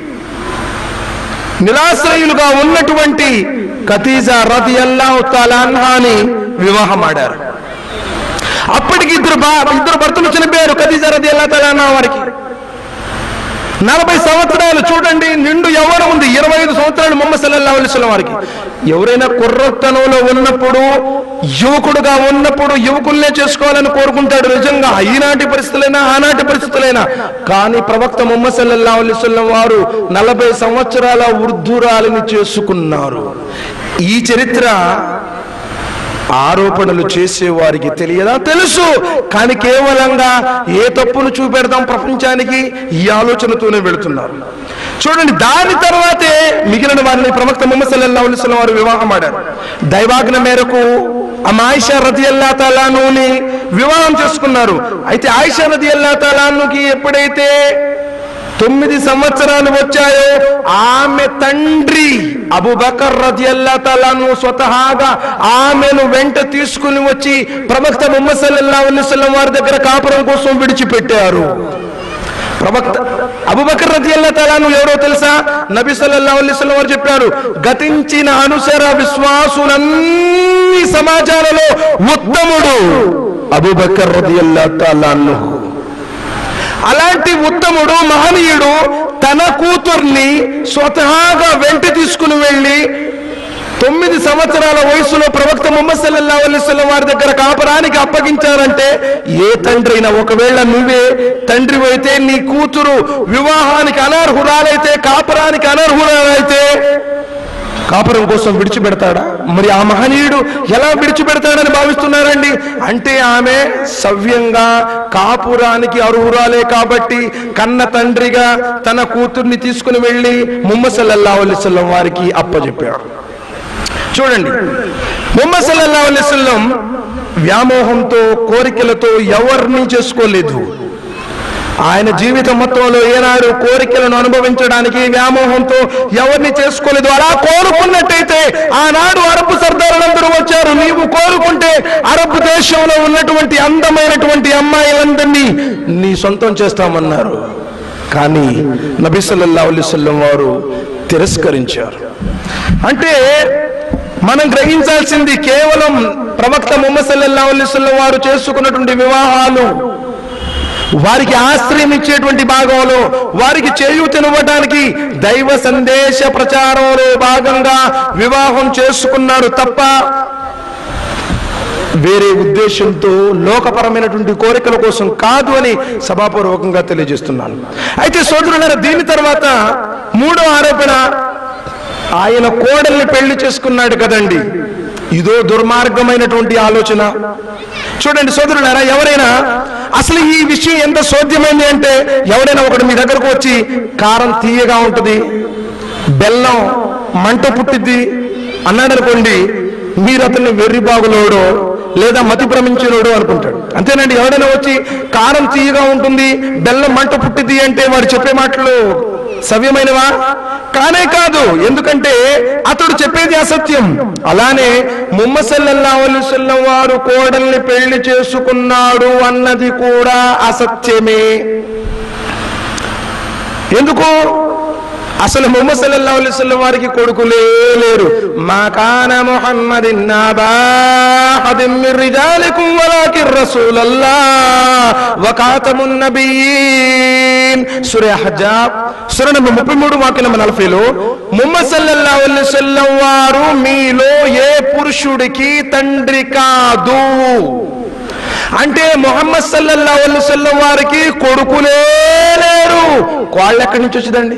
నిరాశ్రయులుగా ఉన్నటువంటి ఖతీజా రది అల్లాహు తాలాన్ని వివాహం ఆడారు అప్పటికి ఇద్దరు బా ఇద్దరు భర్తలు చనిపోయారు ఖతీజా రది అల్లా తాలా వారికి నలభై సంవత్సరాలు చూడండి నిండు ఎవరు ఉంది ఇరవై ఐదు సంవత్సరాలు మొహమ్మద్ సల్లల్లాహు అలైహి వసల్లం వారికి ఎవరైనా కుర్రతనంలో ఉన్నప్పుడు యువకుడుగా ఉన్నప్పుడు యువకుల్నే చేసుకోవాలని కోరుకుంటాడు నిజంగా ఈనాటి పరిస్థితులైనా ఆనాటి పరిస్థితులైనా కానీ ప్రవక్త మొహమ్మద్ సల్లల్లాహు అలైహి వసల్లం వారు నలభై సంవత్సరాల వృద్ధురాలిని చేసుకున్నారు ఈ చరిత్ర ఆరోపణలు చేసే వారికి తెలియదా తెలుసు కానీ కేవలంగా ఏ తప్పును చూపెడదాం ప్రపంచానికి ఈ ఆలోచనతోనే వెళుతున్నారు చూడండి దాని తర్వాతే మిగిలిన వారిని ప్రవక్త ముహమ్మద్ సల్లల్లాహు అలైహి వసల్లం వారు వివాహం ఆడారు దైవాజ్ఞ మేరకు ఆయిషా రది అల్లా తాలానుని వివాహం చేసుకున్నారు అయితే ఆయిషా రది అల్లా తాలానుకి ఎప్పుడైతే తొమ్మిది సంవత్సరాలు వచ్చాయో ఆమె తండ్రి అబుబకర్ రదియల్లా తలాను స్వతహాగా ఆమెను వెంట తీసుకుని వచ్చి ప్రవక్త ముహమ్మద్ సల్లల్లాహు అలైహి వసల్లం వారి దగ్గర కాపురం కోసం విడిచిపెట్టారు ప్రవక్త అబుబకర్ రదియల్లా తలాను ఎవరో తెలుసా నబి సల్లల్లాహు అలైహి వసల్లం వారు చెప్పారు గతించిన అనుసర విశ్వాసులన్నీ సమాజాలలో ఉత్తముడు అబుబకర్ రదియల్లా తలాను అలాంటి ఉత్తముడు మహనీయుడు తన కూతుర్ని స్వతహాగా వెంట తీసుకుని వెళ్ళి తొమ్మిది సంవత్సరాల వయసులో ప్రవక్త ముహమ్మద్ సల్లల్లాహు అలైహి వసల్లం వారి దగ్గర కాపరానికి అప్పగించారంటే ఏ తండ్రి అయినా ఒకవేళ నువ్వే తండ్రి అయితే నీ కూతురు వివాహానికి అనర్హురాలైతే కాపరానికి అనర్హురాలైతే కాపురం కోసం విడిచిపెడతాడా మరి ఆ మహనీయుడు ఎలా విడిచిపెడతాడని భావిస్తున్నారండి అంటే ఆమె సవ్యంగా కాపురానికి అర్హురాలే కాబట్టి కన్న తండ్రిగా తన కూతుర్ని తీసుకుని వెళ్ళి ముహమ్మద్ సల్లల్లాహు అలైహి వసల్లం వారికి అప్పచెప్పాడు చూడండి ముహమ్మద్ సల్లల్లాహు అలైహి వసల్లం వ్యామోహంతో కోరికలతో ఎవరిని చేసుకోలేదు ఆయన జీవితం మొత్తంలో ఏనాడు కోరికలను అనుభవించడానికి వ్యామోహంతో ఎవరిని చేసుకోలేదు అలా కోరుకున్నట్టయితే ఆనాడు అరబ్ సర్దారులందరూ వచ్చారు నీవు కోరుకుంటే అరబ్ దేశంలో ఉన్నటువంటి అందమైనటువంటి అమ్మాయిలందరినీ నీ సొంతం చేస్తామన్నారు కానీ నబీ సల్లల్లాహు అలైహి వసల్లం వారు తిరస్కరించారు అంటే మనం గ్రహించాల్సింది కేవలం ప్రవక్త ముహమ్మద్ సల్లల్లాహు అలైహి వసల్లం వారు చేసుకున్నటువంటి వివాహాలు వారికి ఆశ్రయం ఇచ్చేటువంటి భాగంలో వారికి చేయూతనివ్వడానికి దైవ సందేశ ప్రచారంలో భాగంగా వివాహం చేసుకున్నారు తప్ప వేరే ఉద్దేశంతో లోకపరమైనటువంటి కోరికల కోసం కాదు అని సభాపూర్వకంగా తెలియజేస్తున్నాను అయితే సోదరులారా దీని తర్వాత మూడో ఆరోపణ ఆయన కోడల్ని పెళ్లి చేసుకున్నాడు కదండి ఇదో దుర్మార్గమైనటువంటి ఆలోచన చూడండి సోదరులారా ఎవరైనా అసలు ఈ విషయం ఎంత సోద్యమైంది అంటే ఎవరైనా ఒకడు మీ దగ్గరకు వచ్చి కారం తీయగా ఉంటుంది బెల్లం మంట పుట్టిద్ది అన్నాడు అనుకోండి మీరు అతన్ని వెర్రి బాగులోడో లేదా మతి భ్రమించినోడు అనుకుంటాడు అంతేనండి ఎవరైనా వచ్చి కారం తీయగా ఉంటుంది బెల్లం మంట పుట్టిద్ది అంటే వాడు చెప్పే మాటలు సవ్యమైనవా కానే కాదు ఎందుకంటే అతడు చెప్పేది అసత్యం అలానే ముమ్మసల్లల్లాహు అలైహి వసల్లం వారు కోడల్ని పెళ్లి చేసుకున్నాడు అన్నది కూడా అసత్యమే ఎందుకు అసలు ముహమ్మద్ సల్లల్లాహు అలైహి వసల్లం వారికి కొడుకులే లేరు మా కాన ముహమ్మదిన్ నాబా అహదిన్ మిన్ రిజాలికుం వలాకిన్ రసూలల్లాహ్ వ ఖాతమున్ నబియీన్ సూర హజ్జాబ్ సూర నంబర్ 33 వాక్యం నంబర్ 40 లో ముహమ్మద్ సల్లల్లాహు అలైహి వసల్లం వారు మీలో ఏ పురుషుడికి తండ్రి కాదు అంటే మొహమ్మద్ సల్లల్లాహు అలైహి వసల్లం వారికి కొడుకులే లేరు కోళ్ళు ఎక్కడి నుంచి వచ్చిందండి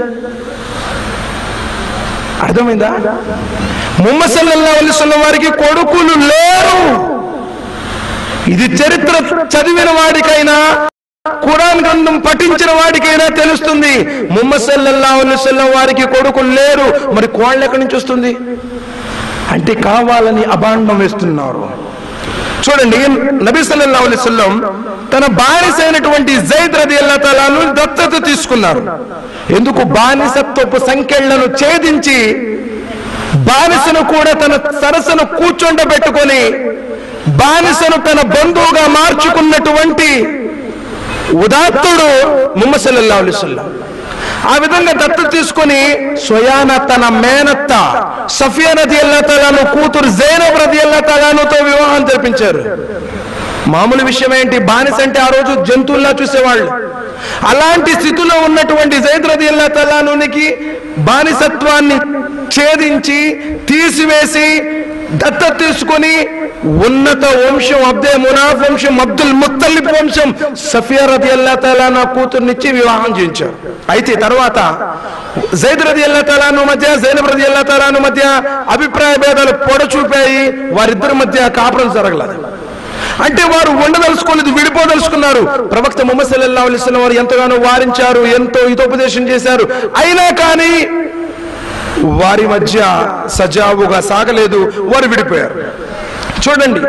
అర్థమైందా ముహమ్మద్ సల్లల్లాహు అలైహి వసల్లం వారికి కొడుకులు లేరు ఇది చరిత్ర చదివిన వాడికైనా ఖురాన్ గ్రంథం పఠించిన వాడికైనా తెలుస్తుంది ముహమ్మద్ సల్లల్లాహు అలైహి వసల్లం వారికి కొడుకులు లేరు మరి కోళ్ళు ఎక్కడి నుంచి వస్తుంది అంటే కావాలని అభాండం వేస్తున్నారు చూడండి నబీ సల్లల్లాహు అలైహి వసల్లం తన బానిస అయినటువంటి జైద్ రదియల్లాహు తాలాను దత్తత తీసుకున్నారు ఎందుకు బానిసత్వపు సంఖ్యలను ఛేదించి బానిసను కూడా తన సరసను కూర్చొండబెట్టుకొని బానిసను తన బంధువుగా మార్చుకున్నటువంటి ఉదాత్తుడు ముహమ్మద్ సల్లల్లాహు అలైహి వసల్లం ఆ విధంగా దత్తత తీసుకొని స్వయాన తన మేనత్త సఫియా నది తలాను కూతురు జైనబ్ రది తలానుతో వివాహం జరిపించారు మామూలు విషయం ఏంటి బానిస అంటే ఆ రోజు జంతువుల్లా చూసేవాళ్ళు అలాంటి స్థితిలో ఉన్నటువంటి జైద్ రది తలానునికి బానిసత్వాన్ని ఛేదించి తీసివేసి దత్తత తీసుకొని ఉన్నత వంశం అబ్దే మునాఫ్ వంశం అబ్దుల్ ముత్తలిబ్ వంశం సఫియా రది అల్లా తాలా నా కూతుర్నిచ్చి వివాహం చేయించారు అయితే తర్వాత జైద్ రది అల్లా తాలాను మధ్య జైనబ్ రది అల్లా తాలాను మధ్య అభిప్రాయ భేదాలు పొడచూపాయి వారిద్దరి మధ్య కాపురం జరగలేదు అంటే వారు ఉండదలుచుకోలేదు విడిపోదలుచుకున్నారు ప్రవక్త ముహమ్మద్ సల్లల్లాహు అలైహి వసల్లం వారు ఎంతగానో వారించారు ఎంతో హితోపదేశం చేశారు అయినా కానీ వారి మధ్య సజావుగా సాగలేదు వారు విడిపోయారు చూడండి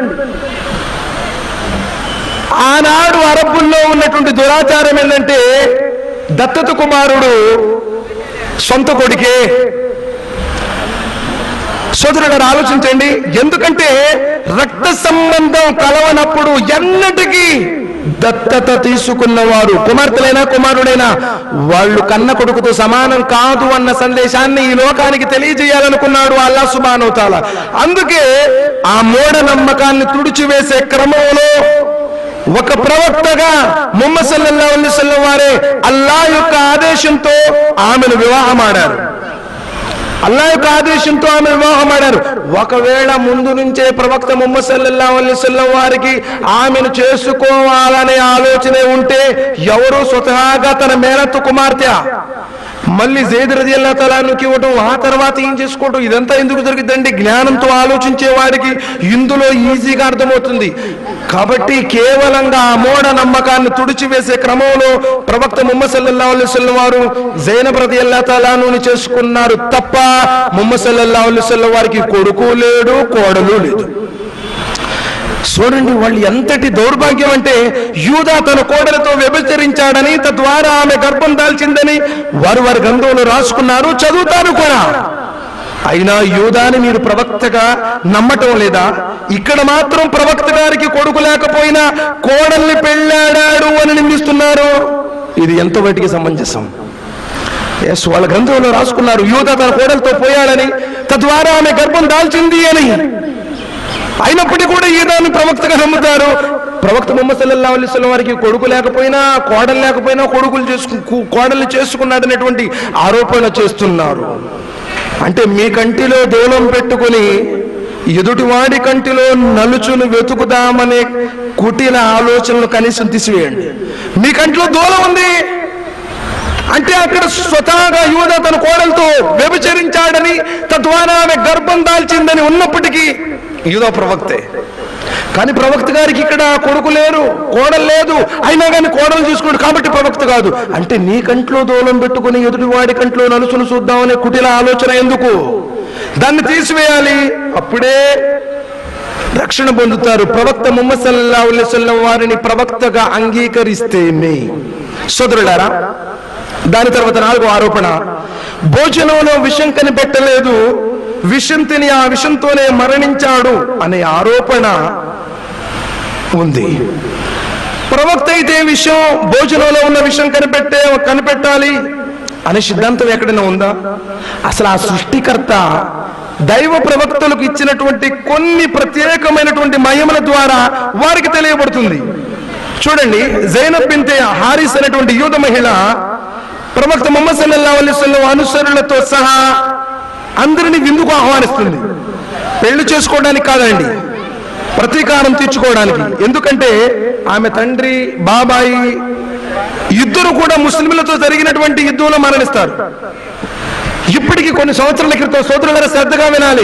ఆనాడు అరబ్బుల్లో ఉన్నటువంటి దురాచారం ఏంటంటే దత్తత కుమారుడు సొంత కొడుకే సోదరుడు గారు ఆలోచించండి ఎందుకంటే రక్త సంబంధం కలవనప్పుడు ఎన్నటికీ దత్తత తీసుకున్నవారు కుమార్తెలైనా కుమారుడైనా వాళ్ళు కన్న కొడుకుతో సమానం కాదు అన్న సందేశాన్ని ఈ లోకానికి తెలియజేయాలనుకున్నాడు అల్లా సుబానవుతాల అందుకే ఆ మూఢ నమ్మకాన్ని తుడిచివేసే క్రమంలో ఒక ప్రవక్తగా ముహమ్మద్ సల్లల్లాహు అలైహి వసల్లం వారే అల్లా యొక్క ఆదేశంతో ఆమెను వివాహమాడారు అల్లా యొక్క ఆదేశంతో ఆమె వివాహం ఆడారు ఒకవేళ ముందు నుంచే ప్రవక్త ముహమ్మద్ సల్లల్లాహు అలైహి వసల్లం వారికి ఆమెను చేసుకోవాలనే ఆలోచనే ఉంటే ఎవరు స్వతహాగా తన మేనత్తు కుమార్తె మళ్ళీ జైద్ రది అల్లా తలానికి ఇవ్వటం ఆ తర్వాత ఏం చేసుకోవటం ఇదంతా ఎందుకు జరుగుతుందండి జ్ఞానంతో ఆలోచించే వారికి ఇందులో ఈజీగా అర్థమవుతుంది కాబట్టి కేవలంగా ఆ మూఢ నమ్మకాన్ని తుడిచివేసే క్రమంలో ప్రవక్త ముహమ్మద్ సల్లల్లాహు అలైహి వసల్లం వారు జైనబ్ రది అల్లా తలాను చేసుకున్నారు తప్ప ముహమ్మద్ సల్లల్లాహు అలైహి వసల్లం వారికి కొడుకు లేడు కోడలు లేదు చూడండి వాళ్ళు ఎంతటి దౌర్భాగ్యం అంటే యూదా తన కోడలతో వ్యభిచరించాడని తద్వారా ఆమె గర్భం దాల్చిందని వారు వారి గ్రంథంలో రాసుకున్నారు చదువుతారు కూడా అయినా యూదాని మీరు ప్రవక్తగా నమ్మటం లేదా ఇక్కడ మాత్రం ప్రవక్త గారికి కొడుకు లేకపోయినా కోడల్ని పెళ్ళాడాడు అని నిందిస్తున్నారు ఇది ఎంత వాటికి సమంజసం ఎస్ వాళ్ళ గ్రంథంలో రాసుకున్నారు యూదా తన కోడలతో పోయాడని తద్వారా ఆమె గర్భం దాల్చింది అని అయినప్పటికీ కూడా ఈదాన్ని ప్రవక్తగా నమ్ముతారు ప్రవక్త ముహమ్మద్ సల్లల్లాహు అలైహి వసల్లం వారికి కొడుకు లేకపోయినా కోడలు లేకపోయినా కొడుకులు చేసుకు కు- కోడలు చేసుకున్నాడనేటువంటి ఆరోపణ చేస్తున్నారు అంటే మీ కంటిలో దూలం పెట్టుకుని ఎదుటివాడి కంటిలో నలుచును వెతుకుదామనే కుటిల ఆలోచనలు కనీసం తీసివేయండి మీ కంటిలో దూలం ఉంది అంటే అక్కడ స్వతహాగా యూద తన కోడలతో వ్యభిచరించాడని తద్వారా ఆమె గర్భం దాల్చిందని ఉన్నప్పటికీ యూదా ప్రవక్తే కానీ ప్రవక్త గారికి ఇక్కడ కొడుకు లేరు కోడలు లేదు అయినా కానీ కోడలు చూసుకోడు కాబట్టి ప్రవక్త కాదు అంటే నీ కంట్లో దూలం పెట్టుకుని ఎదుటి వాడి కంట్లో నలుసును చూద్దామనే కుటిల ఆలోచన ఎందుకు దాన్ని తీసివేయాలి అప్పుడే రక్షణ పొందుతారు ప్రవక్త ముహమ్మద్ సల్లల్లాహు అలైహి వసల్లం వారిని ప్రవక్తగా అంగీకరిస్తేనే సోదరులారా దాని తర్వాత నాలుగో ఆరోపణ భోజనంలో విషం కనిపెట్టలేదు విషం తిని ఆ విషంతోనే మరణించాడు అనే ఆరోపణ ఉంది ప్రవక్త అయితే విషయం భోజనంలో ఉన్న విషయం కనిపెట్టే కనిపెట్టాలి అనే సిద్ధాంతం ఎక్కడైనా ఉందా అసలు ఆ సృష్టికర్త దైవ ప్రవక్తలకు ఇచ్చినటువంటి కొన్ని ప్రత్యేకమైనటువంటి మహిమల ద్వారా వారికి తెలియబడుతుంది చూడండి జైనబ్ బింతే హారిస్ అనేటువంటి యూద మహిళ ప్రవక్త ముహమ్మద్ సల్లల్లాహు అలైహి వసల్లం అనుసరులతో సహా అందరినీ విందుకు ఆహ్వానిస్తుంది పెళ్లి చేసుకోవడానికి కాదండి ప్రతీకారం తీర్చుకోవడానికి ఎందుకంటే ఆమె తండ్రి బాబాయి ఇద్దరు కూడా ముస్లింలతో జరిగినటువంటి యుద్ధంలో మరణిస్తారు ఇప్పటికి కొన్ని సంవత్సరాల క్రితం సోదరుల శ్రద్ధగా వినాలి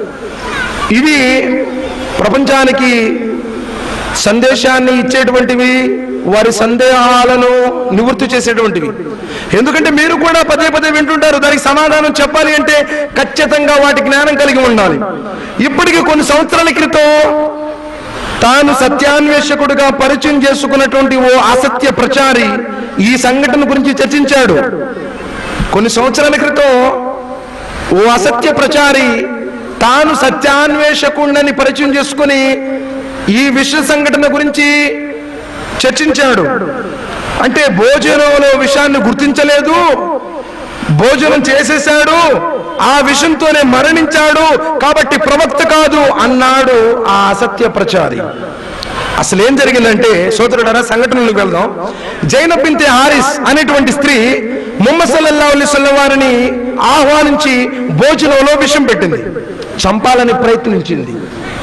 ఇవి ప్రపంచానికి సందేశాన్ని ఇచ్చేటువంటివి వారి సందేహాలను నివృత్తి చేసేటువంటివి ఎందుకంటే మీరు కూడా పదే పదే వింటుంటారు దానికి సమాధానం చెప్పాలి అంటే ఖచ్చితంగా వాటి జ్ఞానం కలిగి ఉండాలి ఇప్పటికి కొన్ని సంవత్సరాల క్రితం తాను సత్యాన్వేషకుడుగా పరిచయం చేసుకున్నటువంటి ఓ అసత్య ప్రచారి ఈ సంఘటన గురించి చర్చించాడు కొన్ని సంవత్సరాల క్రితం ఓ అసత్య ప్రచారి తాను సత్యాన్వేషకుడిని పరిచయం చేసుకుని ఈ విషయ సంఘటన గురించి చర్చించాడు అంటే భోజనంలో విషయాన్ని గుర్తించలేదు భోజనం చేసేశాడు ఆ విషయంతోనే మరణించాడు కాబట్టి ప్రవక్త కాదు అన్నాడు ఆ అసత్య ప్రచారి అసలు ఏం జరిగిందంటే సోదరుడారా సంఘటనలకు వెళ్దాం జైన బింతే హారిస్ అనేటువంటి స్త్రీ ముహమ్మద్ సల్లల్లాహు అలైహి వసల్లం వారిని ఆహ్వానించి భోజనంలో విషం పెట్టింది చంపాలని ప్రయత్నించింది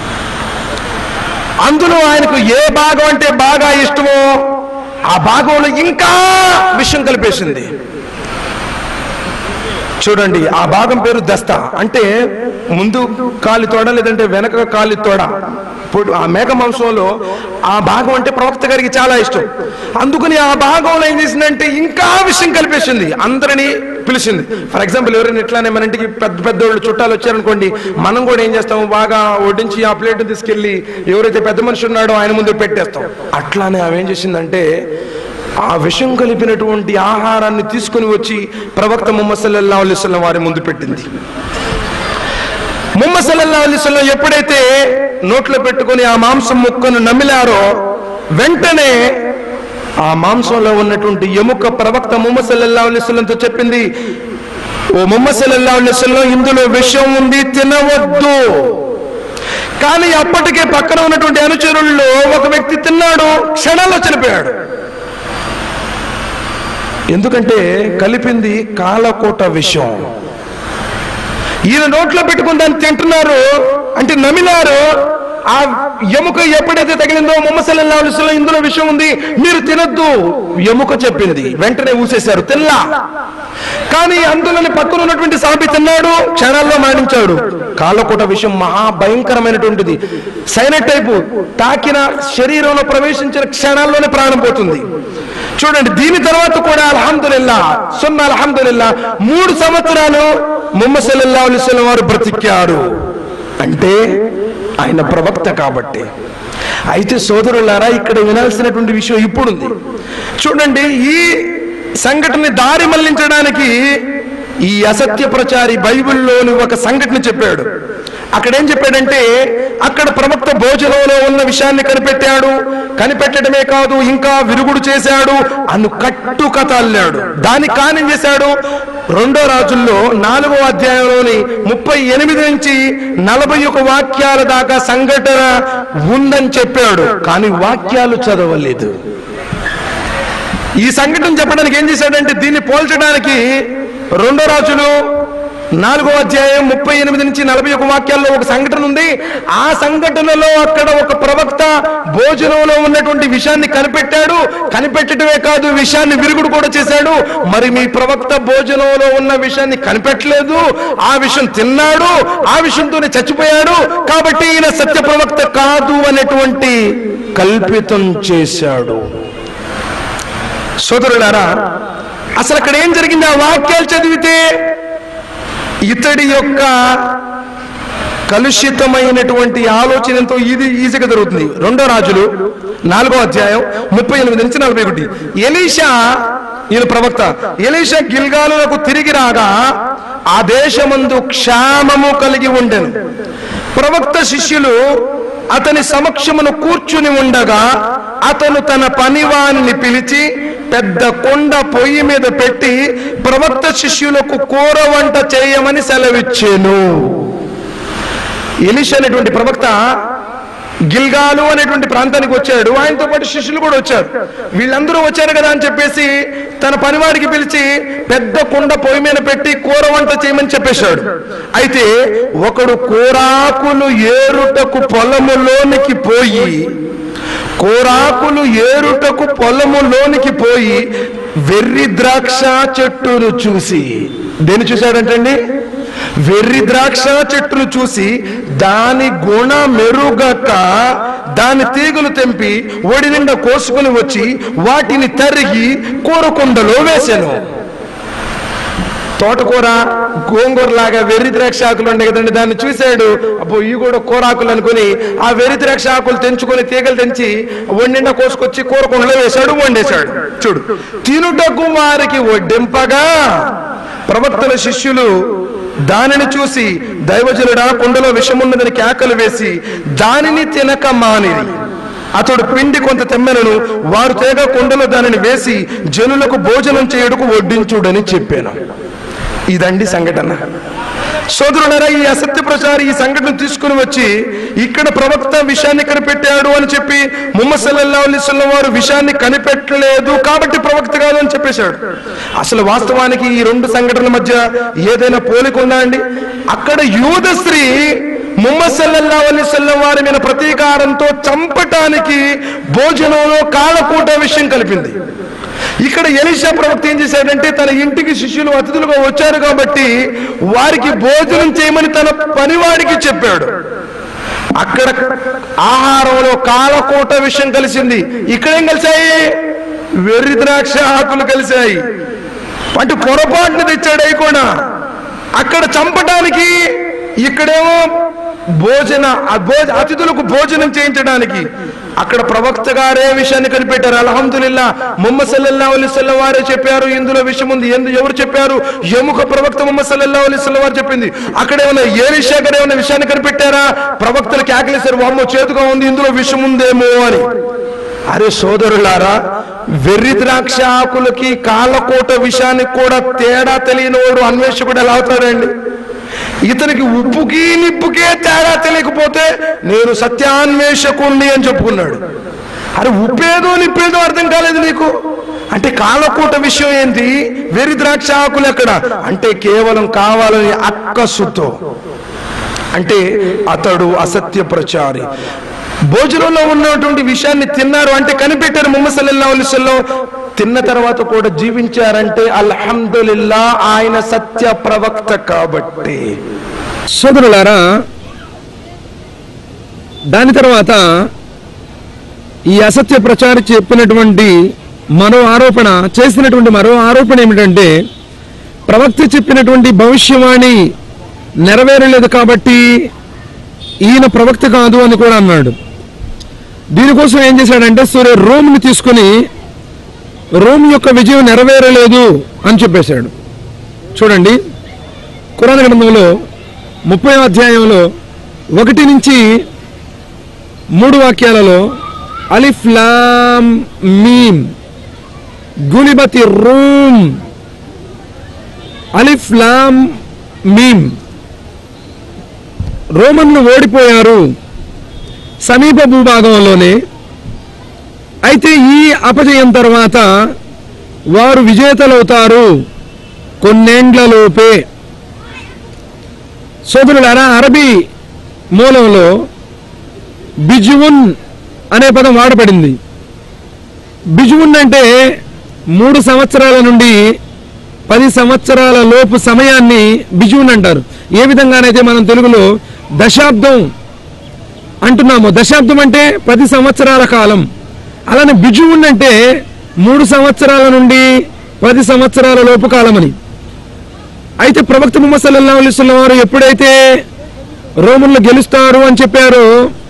అందులో ఆయనకు ఏ భాగం అంటే బాగా ఇష్టమో ఆ భాగంలో ఇంకా విషం కలిపేసింది చూడండి ఆ భాగం పేరు దస్తా అంటే ముందు కాలి తోడ లేదంటే వెనక కాలి తోడ ఇప్పుడు ఆ మేక మాంసంలో ఆ భాగం అంటే ప్రవక్త గారికి చాలా ఇష్టం అందుకని ఆ భాగంలో ఏం చేసిందంటే ఇంకా విషయం కలిపేసింది అందరినీ పిలిచింది ఫర్ ఎగ్జాంపుల్ ఎవరైనా ఇట్లానే మన ఇంటికి పెద్ద పెద్ద వాళ్ళు చుట్టాలు వచ్చారనుకోండి మనం కూడా ఏం చేస్తాము బాగా వడ్డించి ఆ ప్లేట్ తీసుకెళ్లి ఎవరైతే పెద్ద మనిషి ఉన్నాడో ఆయన ముందు పెట్టేస్తాం అట్లానే ఆమె ఏం చేసిందంటే ఆ విషం కలిపినటువంటి ఆహారాన్ని తీసుకుని వచ్చి ప్రవక్త ముహమ్మద్ సల్లల్లాహు అలైహి వసల్లం వారి ముందు పెట్టింది ముహమ్మద్ సల్లల్లాహు అలైహి వసల్లం ఎప్పుడైతే నోట్లో పెట్టుకొని ఆ మాంసం ముక్కను నమిలారో వెంటనే ఆ మాంసంలో ఉన్నటువంటి ఎముక ప్రవక్త ముహమ్మద్ సల్లల్లాహు అలైహి వసల్లంతో చెప్పింది ఓ ముహమ్మద్ సల్లల్లాహు అలైహి వసల్లం ఇందులో విషం ఉంది తినవద్దు కానీ అప్పటికే పక్కన ఉన్నటువంటి అనుచరుల్లో ఒక వ్యక్తి తిన్నాడు క్షణాల్లో చనిపోయాడు ఎందుకంటే కలిపింది కాలకోట విషం ఈయన నోట్లో పెట్టుకుని దాన్ని తింటున్నారు అంటే నమినారు ఆ ఎముక ఎప్పుడైతే తగిలిందో ముమ్మసల్లా ఇందులో విషయం ఉంది మీరు తినొద్దు ఎముక చెప్పింది వెంటనే ఊసేశారు తిల్లా కానీ అందులోని పక్కన ఉన్నటువంటి సాబి తిన్నాడు క్షణాల్లో మరణించాడు కాలకోట విషయం మహా భయంకరమైనటువంటిది సైనట్ టైపు తాకిన శరీరంలో ప్రవేశించిన క్షణాల్లోనే ప్రాణం పోతుంది చూడండి దీని తర్వాత కూడా అల్హమ్దుల్లా సున్న అల్హమ్దుల్లా మూడు సంవత్సరాలు ముహమ్మద్ సల్లల్లాహు అలైహి వసల్లం వారు బ్రతికారు అంటే ఆయన ప్రవక్త కాబట్టి అయితే సోదరులారా ఇక్కడ వినాల్సినటువంటి విషయం ఇప్పుడుంది చూడండి ఈ సంఘటన దారి మళ్లించడానికి ఈ అసత్య ప్రచారి బైబిల్లోని ఒక సంఘటన చెప్పాడు అక్కడ ఏం చెప్పాడంటే అక్కడ ప్రవక్త భోజనంలో ఉన్న విషయాన్ని కనిపెట్టాడు కనిపెట్టడమే కాదు ఇంకా విరుగుడు చేశాడు అను కట్టు కథ అల్లాడు దానికి కానం చేశాడు రెండో రాజుల్లో నాలుగో అధ్యాయంలోని ముప్పై ఎనిమిది నుంచి నలభై ఒక వాక్యాల దాకా సంఘటన ఉందని చెప్పాడు కానీ వాక్యాలు చదవలేదు ఈ సంఘటన చెప్పడానికి ఏం చేశాడంటే దీన్ని పోల్చడానికి రెండో రాజులు నాలుగో అధ్యాయం ముప్పై ఎనిమిది నుంచి నలభై ఒక వాక్యాల్లో ఒక సంఘటన ఉంది ఆ సంఘటనలో అక్కడ ఒక ప్రవక్త భోజనంలో ఉన్నటువంటి విషయాన్ని కనిపెట్టాడు కనిపెట్టడమే కాదు విషయాన్ని విరుగుడు కూడా చేశాడు మరి మీ ప్రవక్త భోజనంలో ఉన్న విషయాన్ని కనిపెట్టలేదు ఆ విషయం తిన్నాడు ఆ విషయంతోనే చచ్చిపోయాడు కాబట్టి ఈయన సత్య ప్రవక్త కాదు అనేటువంటి కల్పితం చేశాడు సోదరులారా అసలు అక్కడ ఏం జరిగింది ఆ వాక్యాలు చదివితే ఇతడి యొక్క కలుషితమైనటువంటి ఆలోచనతో ఇది ఈజీగా జరుగుతుంది రెండో రాజులు నాలుగో అధ్యాయం ముప్పై ఎనిమిది నుంచి నలభై ఒకటి ఎలీషా ఈయన ప్రవక్త ఎలీషా గిల్గాలులకు తిరిగి రాగా ఆ దేశమందు క్షామము కలిగి ఉండెను ప్రవక్త శిష్యులు అతని సమక్షమును కూర్చుని ఉండగా అతను తన పనివాణ్ణి పిలిచి పెద్ద కొండ పొయ్యి మీద పెట్టి ప్రవక్త శిష్యులకు కూర వంట చేయమని సెలవిచ్చాను ఎలిష అనేటువంటి ప్రవక్త గిల్గాలు అనేటువంటి ప్రాంతానికి వచ్చాడు ఆయనతో పాటు శిష్యులు కూడా వచ్చారు వీళ్ళందరూ వచ్చారు కదా అని చెప్పేసి తన పనివాడికి పిలిచి పెద్ద కుండ పొయ్యి మీద పెట్టి కూర వంట చేయమని చెప్పేశాడు అయితే ఒకడు కూరాకులు ఏరుటకు పొలములోనికి పోయి కోరాకులు ఏరుటకు పొలములోనికి పోయి వెర్రి ద్రాక్ష చెట్టును చూసి దేని చూశాడంటండి వెర్రి ద్రాక్ష చెట్టును చూసి దాని గుణ మెరుగక దాని తీగలు తెంపి ఒడి నిండా కోసుకుని వచ్చి వాటిని తరిగి కూరకుండలో వేశాను తోటకూర గోంగూర లాగా వెర్రి ద్రాక్ష ఆకులు ఉండే కదండి దాన్ని చూశాడు అబ్బో ఇవి కూడా కూరాకులు అనుకుని ఆ వెర్రి ద్రాక్ష ఆకులు తెంచుకొని తీగలు తెంచి వండిండా కోసుకొచ్చి కూర కుండలో వేశాడు వండేశాడు చూడు తినుటకు వారికి వడ్డింపగా ప్రవక్తల శిష్యులు దానిని చూసి దైవజనుడా కుండలో విషమున్నదని కేకలు వేసి దానిని తినక మానిరి అతడు పిండి కొంత తెమ్మెనను వారు తేగ కుండలో దానిని వేసి జనులకు భోజనం చేయుటకు వడ్డించుడని చెప్పాను ఇదండి సంఘటన సోదరులారా ఈ అసత్య ప్రచారి ఈ సంఘటన తీసుకుని వచ్చి ఇక్కడ ప్రవక్త విషయాన్ని కనిపెట్టాడు అని చెప్పి ముహమ్మద్ సల్లల్లాహు అలైహి వసల్లం వారు విషయాన్ని కనిపెట్టలేదు కాబట్టి ప్రవక్త కాదు అని చెప్పేశాడు అసలు వాస్తవానికి ఈ రెండు సంఘటనల మధ్య ఏదైనా పోలిక ఉందా అండి అక్కడ యూద స్త్రీ ముహమ్మద్ సల్లల్లాహు అలైహి వసల్లం వారి మీద ప్రతీకారంతో చంపటానికి భోజనంలో కాలకూట విషయం కలిపింది ఇక్కడ ఎలిషా ప్రవక్త ఏం చేశాడంటే తన ఇంటికి శిష్యులు అతిథులుగా వచ్చారు కాబట్టి వారికి భోజనం చేయమని తన పనివాడికి చెప్పాడు అక్కడ ఆహారంలో కాలకోట విషయం కలిసింది ఇక్కడేం కలిసాయి వెర్రి ద్రాక్ష ఆకులు కలిశాయి అంటే పొరపాటున తెచ్చాడు అయి కూడా అక్కడ చంపడానికి ఇక్కడేమో భోజన ఆ భోజ అతిథులకు భోజనం చేయించడానికి అక్కడ ప్రవక్త గారే విషయాన్ని కనిపెట్టారు అల్హమ్దుల్లా ముహమ్మద్ సల్లల్లాహు అలైహి వసల్లం వారే చెప్పారు ఇందులో విషయం ఉంది ఎందు ఎవరు చెప్పారు ఎముక ప్రవక్త ముహమ్మద్ సల్లల్లాహు అలైహి వసల్లం వారు చెప్పింది అక్కడ ఏమైనా ఏలిషా గారు ఏమైనా విషయాన్ని కనిపెట్టారా ప్రవక్తలు కేకలేశారు వామ్మో చేతుగా ఉంది ఇందులో విషయం ఉందేమో అని అరే సోదరులారా వెర్రి ద్రాక్ష ఆకులకి కాళ్ళకోట విషయానికి కూడా తేడా తెలియని వాడు అన్వేషకుడు ఎలా అవుతాడండి ఇతనికి ఉప్పుకి నిప్పుకే తేడా తెలియకపోతే నేను సత్యాన్వేషకుణ్ణి అని చెప్పుకున్నాడు అరే ఉప్పేదో నిప్పేదో అర్థం కాలేదు నీకు అంటే కాలకూట విషయం ఏంటి వెర్రి ద్రాక్ష ఆకులు ఎక్కడ అంటే కేవలం కావాలని అక్కసుతో అంటే అతడు అసత్య ప్రచారి భోజనంలో ఉన్నటువంటి విషయాన్ని తిన్నారు అంటే కనిపెట్టారు ముహమ్మద్ సల్లల్లాహు అలైహి వసల్లం తిన్న తర్వాత కూడా జీవించారంటే అల్హమ్దులిల్లా ఆయన సత్య ప్రవక్త కాబట్టి సోదరులారా దాని తర్వాత ఈ అసత్య ప్రచారి చెప్పినటువంటి మరో ఆరోపణ చేసినటువంటి మరో ఆరోపణ ఏమిటంటే ప్రవక్త చెప్పినటువంటి భవిష్యవాణి నెరవేరలేదు కాబట్టి ఈయన ప్రవక్త కాదు అని కూడా అన్నాడు దీనికోసం ఏం చేశాడంటే సూర్య రోమ్ని తీసుకుని రోమ్ యొక్క విజయం నెరవేరలేదు అని చెప్పేశాడు చూడండి కురాన్ గ్రంథంలో ముప్పై అధ్యాయంలో ఒకటి నుంచి మూడు వాక్యాలలో అలిఫ్ లామ్ మీమ్ గులిబతి రూమ్ అలిఫ్ లామ్ మీమ్ రోమన్లు ఓడిపోయారు సమీప భూభాగంలోనే అయితే ఈ అపజయం తర్వాత వారు విజేతలవుతారు కొన్నేండ్లలోపే సోదరులారా అరబీ మూలంలో బిజువున్ అనే పదం వాడబడింది బిజువున్ అంటే మూడు సంవత్సరాల నుండి పది సంవత్సరాల లోపు సమయాన్ని బిజువున్ అంటారు ఏ విధంగానైతే మనం తెలుగులో దశాబ్దం అంటున్నాము దశాబ్దం అంటే పది సంవత్సరాల కాలం అలానే బిజువున్ అంటే మూడు సంవత్సరాల నుండి పది సంవత్సరాల లోపు కాలమని అయితే ప్రవక్త ముహమ్మద్ సల్లల్లాహు అలైహి వసల్లం వారు ఎప్పుడైతే రోమన్లు గెలుస్తారు అని చెప్పారో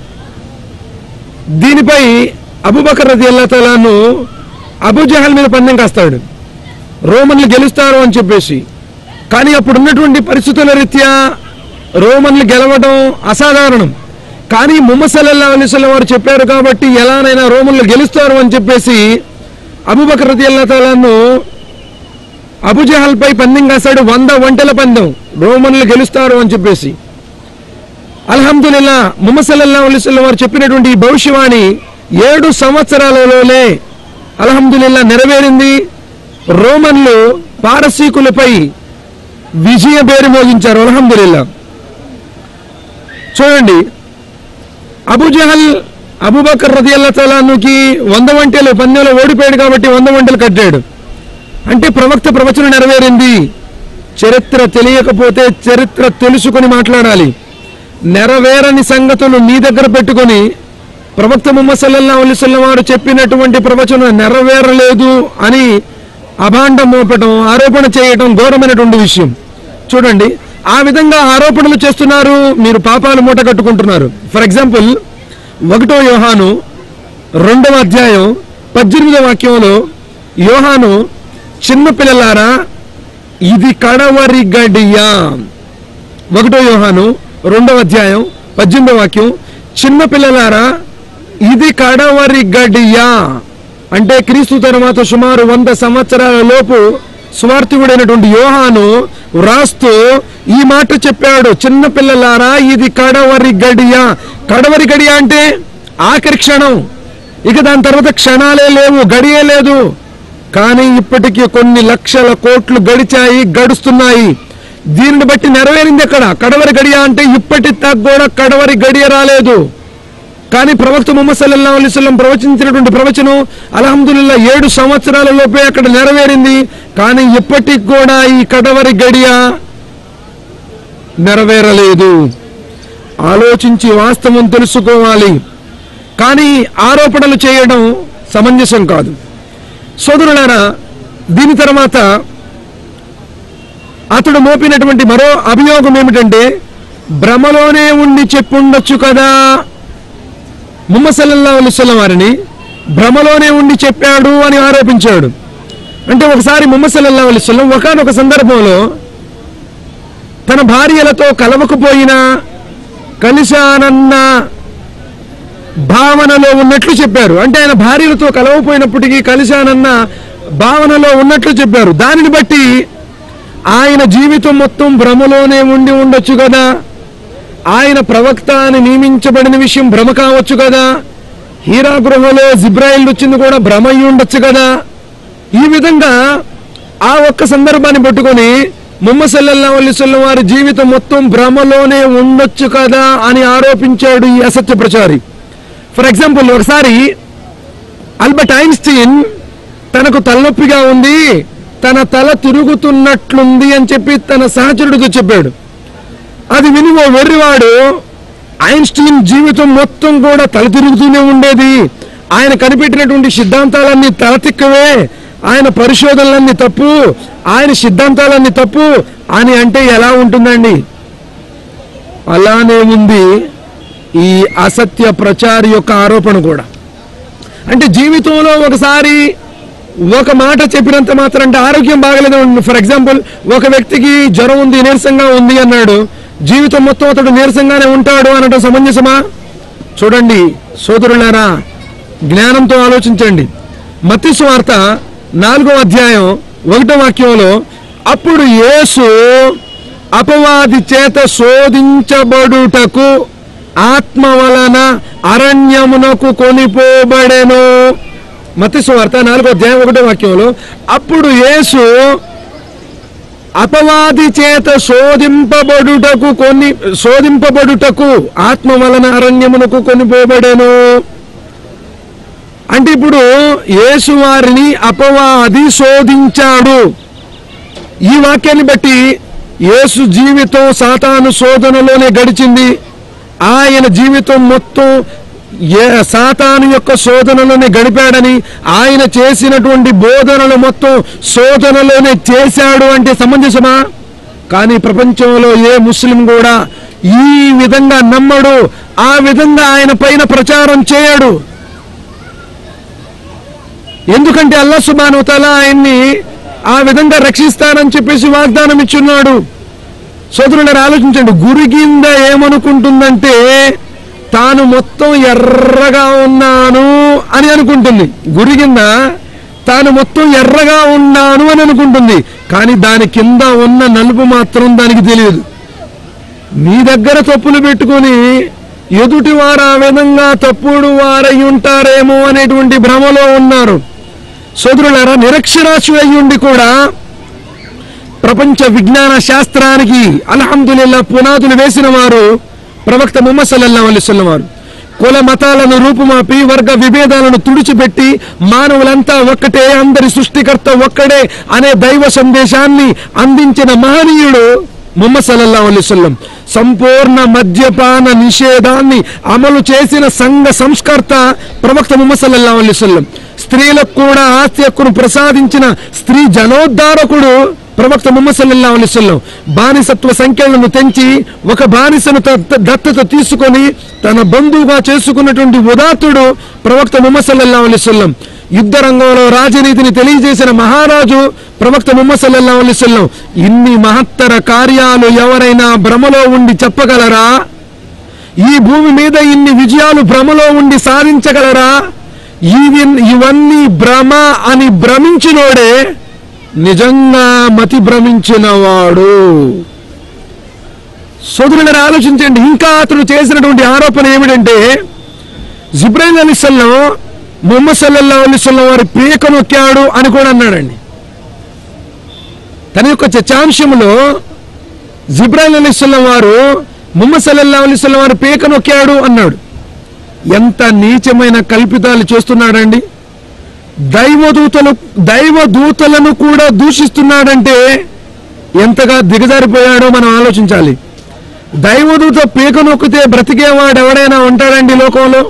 దీనిపై అబుబకర్ రది అల్లా తలాను అబుజహల్ మీద పందెం కాస్తాడు రోమన్లు గెలుస్తారు అని చెప్పేసి కానీ అప్పుడు ఉన్నటువంటి పరిస్థితుల రీత్యా రోమన్లు గెలవడం అసాధారణం కానీ ముహమ్మద్ సల్లల్లాహు అలైహి వసల్లం వారు చెప్పారు కాబట్టి ఎలానైనా రోమన్లు గెలుస్తారు అని చెప్పేసి అబుబకర్ రది అల్లా తలాను అబుజహల్ పై పందెం కాశాడు వంద ఒంటెల పందెం రోమన్లు గెలుస్తారు అని చెప్పేసి అల్హమ్దుల్లా ముహమ్మద్ సల్లల్లాహు అలైహి వసల్లం వారు చెప్పినటువంటి ఈ భవిష్యవాణి ఏడు సంవత్సరాలలోనే అల్హమ్దుల్లా నెరవేరింది రోమన్లు పారసీకులపై విజయ పేరు మోగించారు అల్హమ్దుల్లా చూడండి అబుజహల్ అబుబకర్ రదియల్లా తలానుకి వంద వంటలు పందెంలో ఓడిపోయాడు కాబట్టి వంద వంటలు కట్టాడు అంటే ప్రవక్త ప్రవచనం నెరవేరింది చరిత్ర తెలియకపోతే చరిత్ర తెలుసుకొని మాట్లాడాలి నెరవేరని సంగతులు నీ దగ్గర పెట్టుకొని ప్రవక్త ముహమ్మద్ సల్లల్లాహు అలైహి వసల్లం వారు చెప్పినటువంటి ప్రవచనం నెరవేరలేదు అని అభాండం మోపటం ఆరోపణ చేయటం ఘోరమైనటువంటి విషయం చూడండి ఆ విధంగా ఆరోపణలు చేస్తున్నారు మీరు పాపాలు మూట కట్టుకుంటున్నారు ఫర్ ఎగ్జాంపుల్ ఒకటో యోహాను రెండవ అధ్యాయం పద్దెనిమిదవ వాక్యంలో యోహాను చిన్నపిల్లలారా ఇది కడవరి గడియా ఒకటో యోహాను రెండవ అధ్యాయం పద్దెనిమిదవ వాక్యం చిన్నపిల్లలారా ఇది కడవరి గడియా అంటే క్రీస్తు తర్వాత సుమారు వంద సంవత్సరాల లోపు స్వార్థికుడైనటువంటి యోహాను వ్రాస్తూ ఈ మాట చెప్పాడు చిన్నపిల్లలారా ఇది కడవరి గడియా కడవరి గడియ అంటే ఆఖరి క్షణం ఇక దాని తర్వాత క్షణాలే లేవు గడియే లేదు కానీ ఇప్పటికీ కొన్ని లక్షల కోట్లు గడిచాయి గడుస్తున్నాయి దీనిని బట్టి నెరవేరింది ఎక్కడ కడవరి గడియ అంటే ఇప్పటి దాకా కూడా కడవరి గడియ రాలేదు కానీ ప్రవక్త ముహమ్మద్ సల్లల్లాహు అలైహి వసల్లం ప్రవచించినటువంటి ప్రవచనం అల్హమ్దుల్లా ఏడు సంవత్సరాల లోపే అక్కడ నెరవేరింది కానీ ఇప్పటికి కూడా ఈ కడవరి గడియ నెరవేరలేదు ఆలోచించి వాస్తవం తెలుసుకోవాలి కానీ ఆరోపణలు చేయడం సమంజసం కాదు సోదరులారా దీని తర్వాత అతడు మోపినటువంటి మరో అభియోగం ఏమిటంటే భ్రమలోనే ఉండి చెప్పుండొచ్చు కదా ముహమ్మద్ సల్లల్లాహు అలైహి వసల్లం వారిని భ్రమలోనే ఉండి చెప్పాడు అని ఆరోపించాడు అంటే ఒకసారి ముహమ్మద్ సల్లల్లాహు అలైహి వసల్లం ఒకనొక సందర్భంలో తన భార్యలతో కలవకపోయినా కలిశానన్న భావనలో ఉన్నట్లు చెప్పారు అంటే ఆయన భార్యలతో కలవపోయినప్పటికీ కలిశానన్న భావనలో ఉన్నట్లు చెప్పారు దానిని బట్టి ఆయన జీవితం మొత్తం భ్రమలోనే ఉండి ఉండొచ్చు కదా ఆయన ప్రవక్త అని నియమించబడిన విషయం భ్రమ కావచ్చు కదా హీరా గృహలో జిబ్రాయిల్ వచ్చింది కూడా భ్రమ అయి ఉండొచ్చు కదా ఈ విధంగా ఆ ఒక్క సందర్భాన్ని పట్టుకొని ముహమ్మద్ సల్లల్లాహు అలైహి వసల్లం వారి జీవితం మొత్తం భ్రమలోనే ఉండొచ్చు కదా అని ఆరోపించాడు ఈ అసత్య ప్రచారి ఫర్ ఎగ్జాంపుల్ ఒకసారి అల్బర్ట్ ఐన్స్టీన్ తనకు తలనొప్పిగా ఉంది తన తల తిరుగుతున్నట్లుంది అని చెప్పి తన సహచరుడితో చెప్పాడు అది విని ఓ వెర్రివాడు ఐన్స్టీన్ జీవితం మొత్తం కూడా తల తిరుగుతూనే ఉండేది ఆయన కనిపెట్టినటువంటి సిద్ధాంతాలన్నీ తలతిక్కవే ఆయన పరిశోధనలన్నీ తప్పు ఆయన సిద్ధాంతాలన్నీ తప్పు అని అంటే ఎలా ఉంటుందండి అలానే ఉంది ఈ అసత్య ప్రచారి యొక్క ఆరోపణ కూడా అంటే జీవితంలో ఒకసారి ఒక మాట చెప్పినంత మాత్రం అంటే ఆరోగ్యం బాగలేదు ఫర్ ఎగ్జాంపుల్ ఒక వ్యక్తికి జ్వరం ఉంది నీరసంగా ఉంది అన్నాడు జీవితం మొత్తం అతడు నీరసంగానే ఉంటాడు అనడం సమంజసమా చూడండి సోదరులారా జ్ఞానంతో ఆలోచించండి మత్తి వార్త నాలుగో అధ్యాయం ఒకటో వాక్యంలో అప్పుడు యేసు అపవాది చేత శోధించబడుటకు ఆత్మ వలన అరణ్యమునకు కొనిపోబడెను మత్తి వార్త నాలుగో అధ్యాయం ఒకటో వాక్యంలో అప్పుడు యేసు అపవాది చేత శోధింపబడుటకు కొన్ని శోధింపబడుటకు ఆత్మ వలన అరణ్యమునకు కొనిపోబడెను అంటే ఇప్పుడు యేసు వారిని అపవాది శోధించాడు ఈ వాక్యాన్ని బట్టి యేసు జీవితం సాతాను శోధనలోనే గడిచింది ఆయన జీవితం మొత్తం ఏ సాతాను యొక్క శోధనలోనే గడిపాడని ఆయన చేసినటువంటి బోధనలు మొత్తం శోధనలోనే చేశాడు అంటే సమంజసమా కానీ ప్రపంచంలో ఏ ముస్లిం కూడా ఈ విధంగా నమ్మడు ఆ విధంగా ఆయన పైన ప్రచారం చేయడు ఎందుకంటే అల్లా సుబాను తల ఆయన్ని ఆ విధంగా రక్షిస్తానని చెప్పేసి వాగ్దానం ఇచ్చున్నాడు సోదరులారు ఆలోచించండి గురి కింద ఏమనుకుంటుందంటే తాను మొత్తం ఎర్రగా ఉన్నాను అని అనుకుంటుంది గురి కింద తాను మొత్తం ఎర్రగా ఉన్నాను అని అనుకుంటుంది కానీ దాని కింద ఉన్న నలుపు మాత్రం దానికి తెలియదు నీ దగ్గర తప్పులు పెట్టుకొని ఎదుటి వారు ఆ విధంగా తప్పుడు వారై ఉంటారేమో అనేటువంటి భ్రమలో ఉన్నారు సోదరులారా నిరక్షరాస్యు అయి ఉండి కూడా ప్రపంచ విజ్ఞాన శాస్త్రానికి అల్హమ్దుల్లా పునాదులు వేసిన వారు ప్రవక్త ముహమ్మద్ సల్లల్లాహు అలైహి వసల్లం వారు కుల మతాలను రూపుమాపి వర్గ విభేదాలను తుడిచిపెట్టి మానవులంతా ఒక్కటే అందరి సృష్టికర్త ఒక్కడే అనే దైవ సందేశాన్ని అందించిన మహనీయుడు ముహమ్మద్ సల్లల్లాహు అలైహి వసల్లం సంపూర్ణ మద్యపాన నిషేధాన్ని అమలు చేసిన సంఘ సంస్కర్త ప్రవక్త ముహమ్మద్ సల్లల్లాహు అలైహి వసల్లం స్త్రీలకు కూడా ఆస్తి హక్కును ప్రసాదించిన స్త్రీ జనోద్ధారకుడు ప్రవక్త ముహమ్మద్ సల్లల్లాహు అలైహి వసల్లం బానిసత్వ సంఖ్యలను తెంచి ఒక బానిసను దత్త- దత్తత తీసుకొని తన బంధువుగా చేసుకున్నటువంటి ఉదాత్తుడు ప్రవక్త ముహమ్మద్ సల్లల్లాహు అలైహి వసల్లం యుద్ధ రంగంలో రాజనీతిని తెలియజేసిన మహారాజు ప్రవక్త ముహమ్మద్ సల్లల్లాహు అలైహి వసల్లం ఇన్ని మహత్తర కార్యాలు ఎవరైనా భ్రమలో ఉండి చెప్పగలరా ఈ భూమి మీద ఇన్ని విజయాలు భ్రమలో ఉండి సాధించగలరా ఇవి ఇవన్నీ భ్రమ అని భ్రమించినోడే నిజంగా మతి భ్రమించినవాడు సోదరులను ఆలోచించండి ఇంకా అతను చేసినటువంటి ఆరోపణ ఏమిటంటే జిబ్రాయిల్ అలీసల్లం ముహమ్మద్ సల్లల్లా అలీసల్లం వారి పీక నొక్కాడు అని కూడా అన్నాడండి తన యొక్క చర్చాంశంలో జిబ్రాయిల్ అలీసల్లం వారు ముహమ్మద్ సల్లల్లా అలీసల్లం వారు పీక నొక్కాడు అన్నాడు ఎంత నీచమైన కల్పితాలు చేస్తున్నాడండి దైవదూతలు దైవదూతలను కూడా దూషిస్తున్నాడంటే ఎంతగా దిగజారిపోయాడో మనం ఆలోచించాలి దైవదూత పీక నొక్కితే బ్రతికేవాడు ఎవడైనా ఉంటాడండి ఈ లోకంలో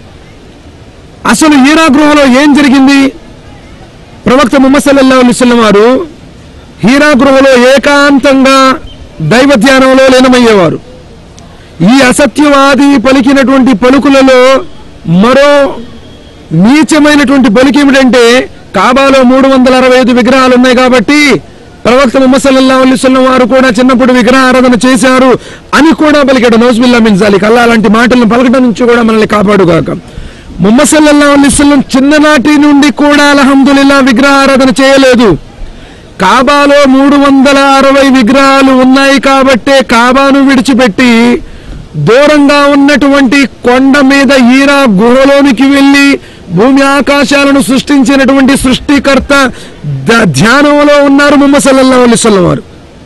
అసలు హీరా గృహలో ఏం జరిగింది ప్రవక్త ముహమ్మద్ సల్లల్లాహు అలైహి వసల్లం వారు హీరా గృహలో ఏకాంతంగా దైవ ధ్యానంలో లీనమయ్యేవారు ఈ అసత్యవాది పలికినటువంటి పలుకులలో మరో నీచమైనటువంటి పలుకు ఏమిటంటే కాబాలో మూడు వందల అరవై ఐదు విగ్రహాలు ఉన్నాయి కాబట్టి ప్రవక్త ముహమ్మద్ సల్లల్లాహు అలైహి వసల్లం వారు కూడా చిన్నప్పుడు విగ్రహారాధన చేశారు అని కూడా పలికాడు నౌజుబిల్లా మిన్ జాలిక్ అల్లా అలాంటి మాటలను పలకడం నుంచి కూడా మనల్ని కాపాడుగాక ముహమ్మద్ సల్లల్లాహు అలైహి వసల్లం చిన్ననాటి నుండి కూడా అల్హమ్దులిల్లా విగ్రహారాధన చేయలేదు కాబాలో మూడు వందల అరవై విగ్రహాలు ఉన్నాయి కాబట్టే కాబాను విడిచిపెట్టి దూరంగా ఉన్నటువంటి కొండ మీద ఈరా గుహలోనికి వెళ్ళి భూమి ఆకాశాలను సృష్టించినటువంటి సృష్టికర్త ద- ధ్యానంలో ఉన్నారు ముహమ్మద్ సల్లల్లాహు అలైహి వసల్లం వారు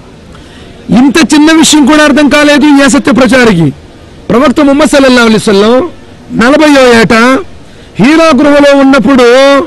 ఇంత చిన్న విషయం కూడా అర్థం కాలేదు ఈ అసత్య ప్రచారికి ప్రవక్త ముహమ్మద్ సల్లల్లాహు అలైహి వసల్లం నలభయో ఏట హీరా గృహలో ఉన్నప్పుడు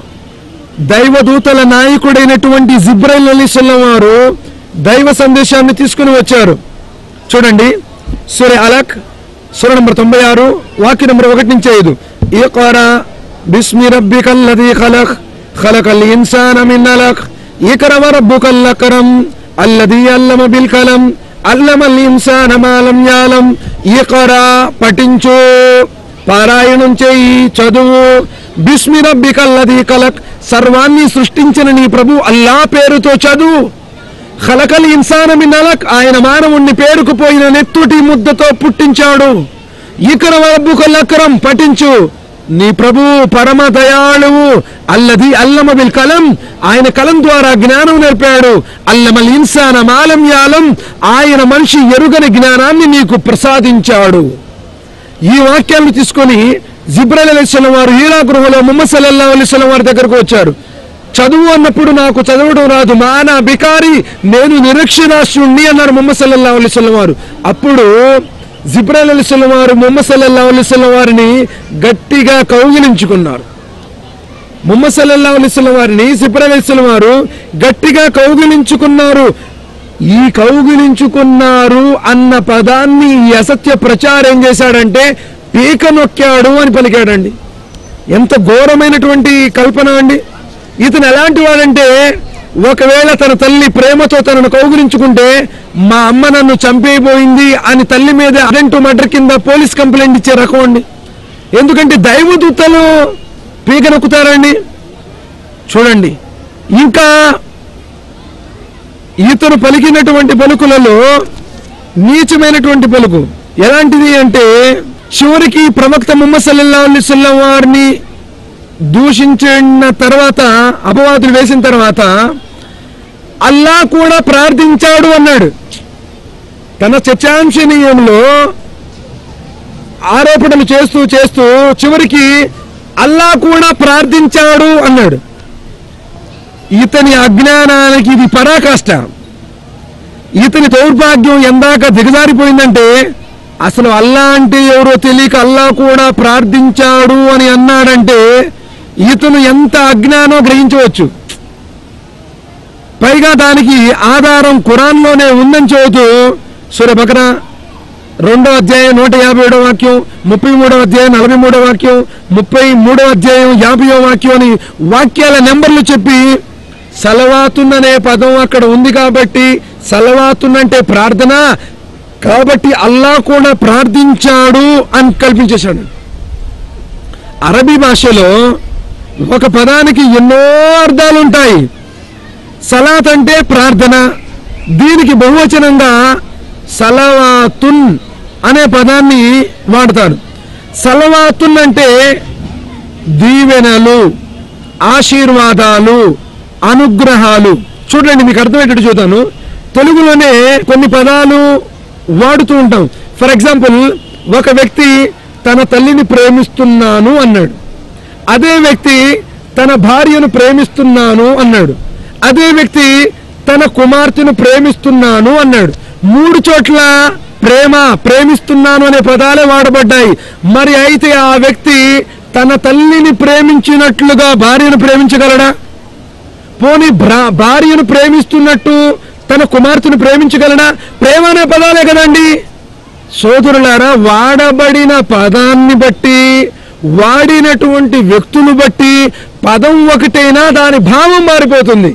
దైవదూతల నాయకుడైనటువంటి జిబ్రైల్ అలీసల్లం వారు దైవ సందేశాన్ని తీసుకుని వచ్చారు చూడండి సూర్య అలక్ సూర నంబర్ తొంభై ఆరు వాక్య నంబర్ ఒకటి నుంచి ఐదు ఇqra బిస్మి రబ్బికల్ లదీ ఖలక్ ఖలకల్ ఇన్సాన మిన్ అలక్ ఇక్రా రబ్బుకల్ అక్రమ్ అల్లదీ అల్లమ బిల్ కలం అల్లమల్ ఇన్సాన మా లం యాలం ఇqra పఠించు పారాయణం చేయి చదువు బిస్మి రబ్బికల్లది కలక్ సర్వాన్ని సృష్టించిన నీ ప్రభు అల్లా పేరుతో చదువు ఖలకల్ ఇన్సాన మిన్నలక్ ఆయన మానవుణ్ణి పేరుకుపోయిన నెత్తుటి ముద్దతో పుట్టించాడు ఇకర రబ్బుకల్ అక్రం పఠించు నీ ప్రభు పరమ దయాళువు అల్లది అల్లమ బిల్ కలం ఆయన కలం ద్వారా జ్ఞానం నేర్పాడు అల్లమల్ ఇన్సాన మాలం యాలం ఆయన మనిషి ఎరుగని జ్ఞానాన్ని నీకు ప్రసాదించాడు ఈ వాక్యాలను తీసుకొని జిబ్రాయిల్ అలీస్లం వారు హీరా గృహలో ముహమ్మద్ సల్లల్లాహు అలీస్లం వారి దగ్గరకు వచ్చారు చదువు అన్నప్పుడు నాకు చదవడం రాదు మానా బికారి నేను నిరక్షరాస్యుణ్ణి అన్నారు ముహమ్మద్ సల్లల్లాహు అలీస్లం వారు అప్పుడు జిబ్రాయిల్ అలీస్లం వారు ముహమ్మద్ సల్లల్లాహు అలీస్లం వారిని గట్టిగా కౌగిలించుకున్నారు ముహమ్మద్ సల్లల్లాహు అలైహి వారిని సిబ్రాయిల్ అలైహి వారు గట్టిగా కౌగిలించుకున్నారు ఈ కౌగిలించుకున్నారు అన్న పదాన్ని ఈ అసత్య ప్రచారం ఏం చేశాడంటే పీక నొక్కాడు అని పలికాడండి ఎంత ఘోరమైనటువంటి కల్పన అండి ఇతను ఎలాంటి వాడంటే ఒకవేళ తన తల్లి ప్రేమతో తనను కౌగిలించుకుంటే మా అమ్మ నన్ను చంపేయబోయింది అని తల్లి మీద అటెంటు మర్డర్ కింద పోలీస్ కంప్లైంట్ ఇచ్చే రకం అండి ఎందుకంటే దైవదూతలు పీక నొక్కుతారండి చూడండి ఇంకా ఇతను పలికినటువంటి పలుకులలో నీచమైనటువంటి పలుకు ఎలాంటిది అంటే చివరికి ప్రవక్త ముహమ్మద్ సల్లల్లాహు అలైహి వసల్లం వారిని దూషించిన తర్వాత అపవాదులు వేసిన తర్వాత అల్లా కూడా ప్రార్థించాడు అన్నాడు తన చర్చాంశనీయంలో ఆరోపణలు చేస్తూ చేస్తూ చివరికి అల్లా కూడా ప్రార్థించాడు అన్నాడు ఇతని అజ్ఞానానికి ఇది పరాకాష్ట ఇతని దౌర్భాగ్యం ఎందాక దిగజారిపోయిందంటే అసలు అల్లా అంటే ఎవరో తెలియక అల్లా కూడా ప్రార్థించాడు అని అన్నాడంటే ఇతను ఎంత అజ్ఞానో గ్రహించవచ్చు పైగా దానికి ఆధారం ఖురాన్లోనే ఉందని చెబుతూ సూర్య బకరా రెండో అధ్యాయం నూట యాభై ఏడో వాక్యం ముప్పై మూడో అధ్యాయం నలభై మూడో వాక్యం ముప్పై మూడో అధ్యాయం యాభైయో వాక్యం అని వాక్యాల నెంబర్లు చెప్పి సలవాతున్ అనే పదం అక్కడ ఉంది కాబట్టి సలవాతున్ అంటే ప్రార్థన కాబట్టి అల్లా కూడా ప్రార్థించాడు అని కల్పించేశాడు అరబీ భాషలో ఒక పదానికి ఎన్నో అర్థాలు ఉంటాయి సలాత్ అంటే ప్రార్థన దీనికి బహువచనంగా సలవాతున్ అనే పదాన్ని వాడతారు సలవాతున్ అంటే దీవెనలు ఆశీర్వాదాలు అనుగ్రహాలు చూడండి మీకు అర్థమయ్యేటట్టు చూద్దాను తెలుగులోనే కొన్ని పదాలు వాడుతూ ఉంటాం ఫర్ ఎగ్జాంపుల్ ఒక వ్యక్తి తన తల్లిని ప్రేమిస్తున్నాను అన్నాడు అదే వ్యక్తి తన భార్యను ప్రేమిస్తున్నాను అన్నాడు అదే వ్యక్తి తన కుమార్తెను ప్రేమిస్తున్నాను అన్నాడు మూడు చోట్ల ప్రేమ ప్రేమిస్తున్నాను అనే పదాలే వాడబడ్డాయి మరి అయితే ఆ వ్యక్తి తన తల్లిని ప్రేమించినట్లుగా భార్యను ప్రేమించగలడా పోనీ భ్రా- భార్యను ప్రేమిస్తున్నట్టు తన కుమార్తెను ప్రేమించగలడా ప్రేమ అనే పదాలే కదండి సోదరులారా వాడబడిన పదాన్ని బట్టి వాడినటువంటి వ్యక్తులు బట్టి పదం ఒకటైనా దాని భావం మారిపోతుంది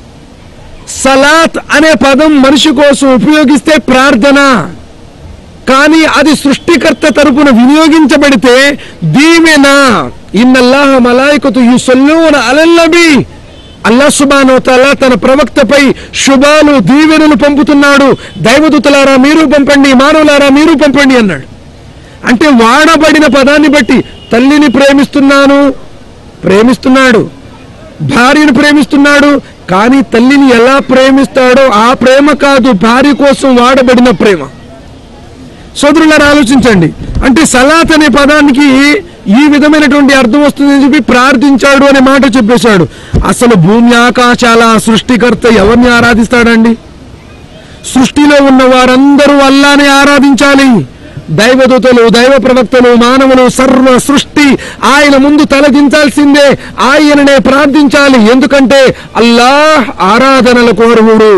సలాత్ అనే పదం మనిషి కోసం ఉపయోగిస్తే ప్రార్థన కానీ అది సృష్టికర్త తరపున వినియోగించబడితే దీవెన ఇన్నల్లాహ మలాయికతు యుసల్లూన అలల్లబి అల్లా సుబాను తలా తన ప్రవక్తపై శుభాలు దీవెనలు పంపుతున్నాడు దైవదూతలారా మీరు పంపండి మానవులారా మీరు పంపండి అన్నాడు అంటే వాడబడిన పదాన్ని బట్టి తల్లిని ప్రేమిస్తున్నాను ప్రేమిస్తున్నాడు భార్యను ప్రేమిస్తున్నాడు కానీ తల్లిని ఎలా ప్రేమిస్తాడో ఆ ప్రేమ కాదు భార్య కోసం వాడబడిన ప్రేమ సోదరులారా ఆలోచించండి అంటే సలాత్ అనే పదానికి ఈ విధమైనటువంటి అర్థం వస్తుందని చెప్పి ప్రార్థించాడు అనే మాట చెప్పేశాడు అసలు భూమి ఆకాశాల సృష్టికర్త ఎవరిని ఆరాధిస్తాడండి సృష్టిలో ఉన్న వారందరూ అల్లానే ఆరాధించాలి దైవదూతలు దైవ ప్రవక్తలు మానవులు సర్వ సృష్టి ఆయన ముందు తలదించాల్సిందే ఆయననే ప్రార్థించాలి ఎందుకంటే అల్లాహ్ ఆరాధనలకు అర్హుడు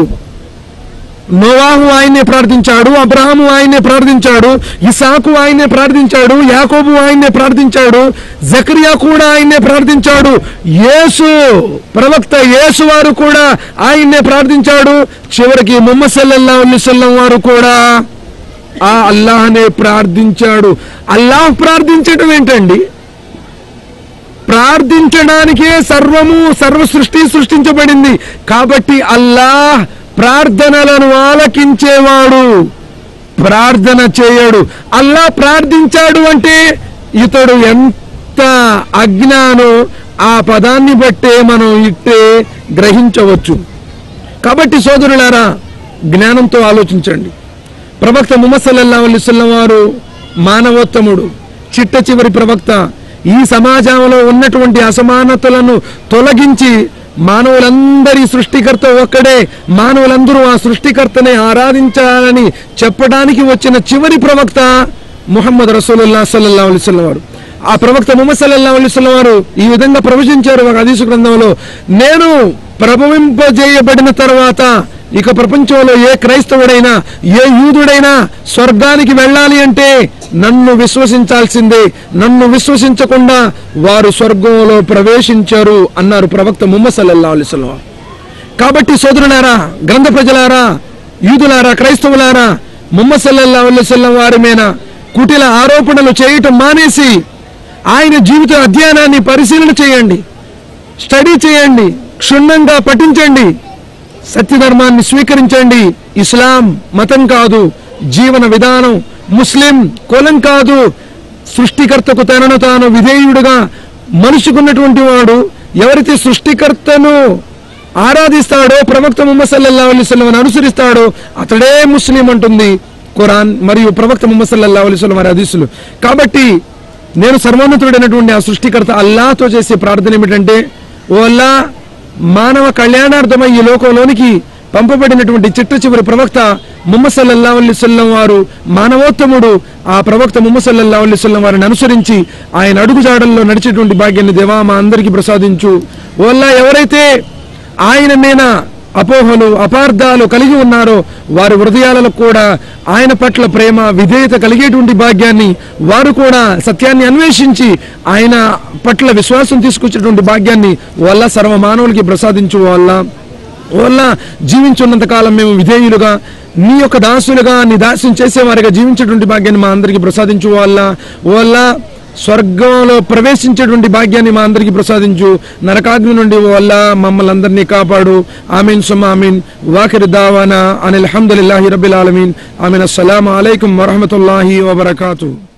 నోవాహు ఆయన్నే ప్రార్థించాడు అబ్రహాము ఆయన్నే ప్రార్థించాడు ఇసాకు ఆయన్నే ప్రార్థించాడు యాకోబు ఆయన్నే ప్రార్థించాడు జకరియా కూడా ఆయన్నే ప్రార్థించాడు యేసు ప్రవక్త యేసు వారు కూడా ఆయన్నే ప్రార్థించాడు చివరికి ముహమ్మద్ సల్లల్లాహు అలైహి వసల్లం వారు కూడా ఆ అల్లాహనే ప్రార్థించాడు అల్లాహ్ ప్రార్థించడం ఏంటండి ప్రార్థించడానికే సర్వము సర్వ సృష్టి సృష్టించబడింది కాబట్టి అల్లాహ్ ప్రార్థనలను ఆలకించేవాడు ప్రార్థన చేయడు అల్లా ప్రార్థించాడు అంటే ఇతడు ఎంత అజ్ఞానం ఆ పదాన్ని బట్టే మనం ఇట్టే గ్రహించవచ్చు కాబట్టి సోదరులారా జ్ఞానంతో ఆలోచించండి ప్రవక్త ముహమ్మద్ సల్లల్లాహు అలైహి వసల్లం వారు మానవోత్తముడు చిట్ట చివరి ప్రవక్త ఈ సమాజంలో ఉన్నటువంటి అసమానతలను తొలగించి మానవులందరి సృష్టికర్త ఒక్కడే మానవులందరూ ఆ సృష్టికర్తనే ఆరాధించాలని చెప్పడానికి వచ్చిన చివరి ప్రవక్త ముహమ్మద్ రసూలుల్లా సల్లల్లాహు అలైహి వసల్లం వారు ఆ ప్రవక్త ముహమ్మద్ సల్లల్లాహు అలైహి వసల్లం వారు ఈ విధంగా ప్రవచించారు ఒక హదీసు గ్రంథంలో నేను ప్రభవింపజేయబడిన తర్వాత ఇక ప్రపంచంలో ఏ క్రైస్తవుడైనా ఏ యూదుడైనా స్వర్గానికి వెళ్ళాలి అంటే నన్ను విశ్వసించాల్సిందే నన్ను విశ్వసించకుండా వారు స్వర్గంలో ప్రవేశించారు అన్నారు ప్రవక్త ముహమ్మద్ సల్లల్లాహు అలైహి వసల్లం వారు. కాబట్టి సోదరులారా గ్రంథ ప్రజలారా యూదులారా క్రైస్తవులారా ముహమ్మద్ సల్లల్లాహు అలైహి వసల్లం వారి మీద కుటిల ఆరోపణలు చేయటం మానేసి ఆయన జీవిత అధ్యయనాన్ని పరిశీలన చేయండి స్టడీ చేయండి క్షుణ్ణంగా పఠించండి సత్యధర్మాన్ని స్వీకరించండి ఇస్లాం మతం కాదు జీవన విధానం ముస్లిం కులం కాదు సృష్టికర్తకు తనను తాను విధేయుడుగా మనుషుకున్నటువంటి వాడు ఎవరైతే సృష్టికర్తను ఆరాధిస్తాడో ప్రవక్త ముహమ్మద్ సల్లల్లాహు అలైహి వసల్లం అనుసరిస్తాడో అతడే ముస్లిం అంటుంది ఖురాన్ మరియు ప్రవక్త ముహమ్మద్ సల్లల్లాహు అలైహి వసల్లం వారి హదీసులు కాబట్టి నేను సర్వోన్నతుడైనటువంటి ఆ సృష్టికర్త అల్లాతో చేసే ప్రార్థన ఏమిటంటే ఓ అల్లా మానవ కళ్యాణార్థమై ఈ లోకంలోనికి పంపబడినటువంటి చిట్ట చివరి ప్రవక్త ముహమ్మద్ సల్లల్లాహు అలైహి వసల్లం వారు మానవోత్తముడు ఆ ప్రవక్త ముహమ్మద్ సల్లల్లాహు అలైహి వసల్లం వారిని అనుసరించి ఆయన అడుగుజాడల్లో నడిచేటువంటి భాగ్యాన్ని దేవా మా అందరికీ ప్రసాదించు ఓ అల్లా ఎవరైతే ఆయన మీద అపోహలు అపార్థాలు కలిగి ఉన్నారో వారి హృదయాలలో కూడా ఆయన పట్ల ప్రేమ విధేయత కలిగేటువంటి భాగ్యాన్ని వారు కూడా సత్యాన్ని అన్వేషించి ఆయన పట్ల విశ్వాసం తీసుకొచ్చేటువంటి భాగ్యాన్ని వల్ల సర్వ మానవులకి ప్రసాదించు వల్ల వల్ల జీవించున్నంత కాలం మేము విధేయులుగా నీ యొక్క దాసులుగా నీ దాస్యం చేసేవారిగా జీవించేటువంటి భాగ్యాన్ని మా అందరికీ ప్రసాదించు వల్ల వల్ల స్వర్గంలో ప్రవేశించేటువంటి భాగ్యాన్ని మా అందరికీ ప్రసాదించు నరకాగ్ని నుండి వల్ల మమ్మల్ని అందరినీ కాపాడు ఆమీన్ సుమ ఆమీన్ వాకిర్ దావానా అనిల్ హమ్దులిల్లాహి రబ్బిల్ ఆలమీన్ ఆమీన్ అస్సలాము అలైకుం వరహమతుల్లాహి వబర్కాతు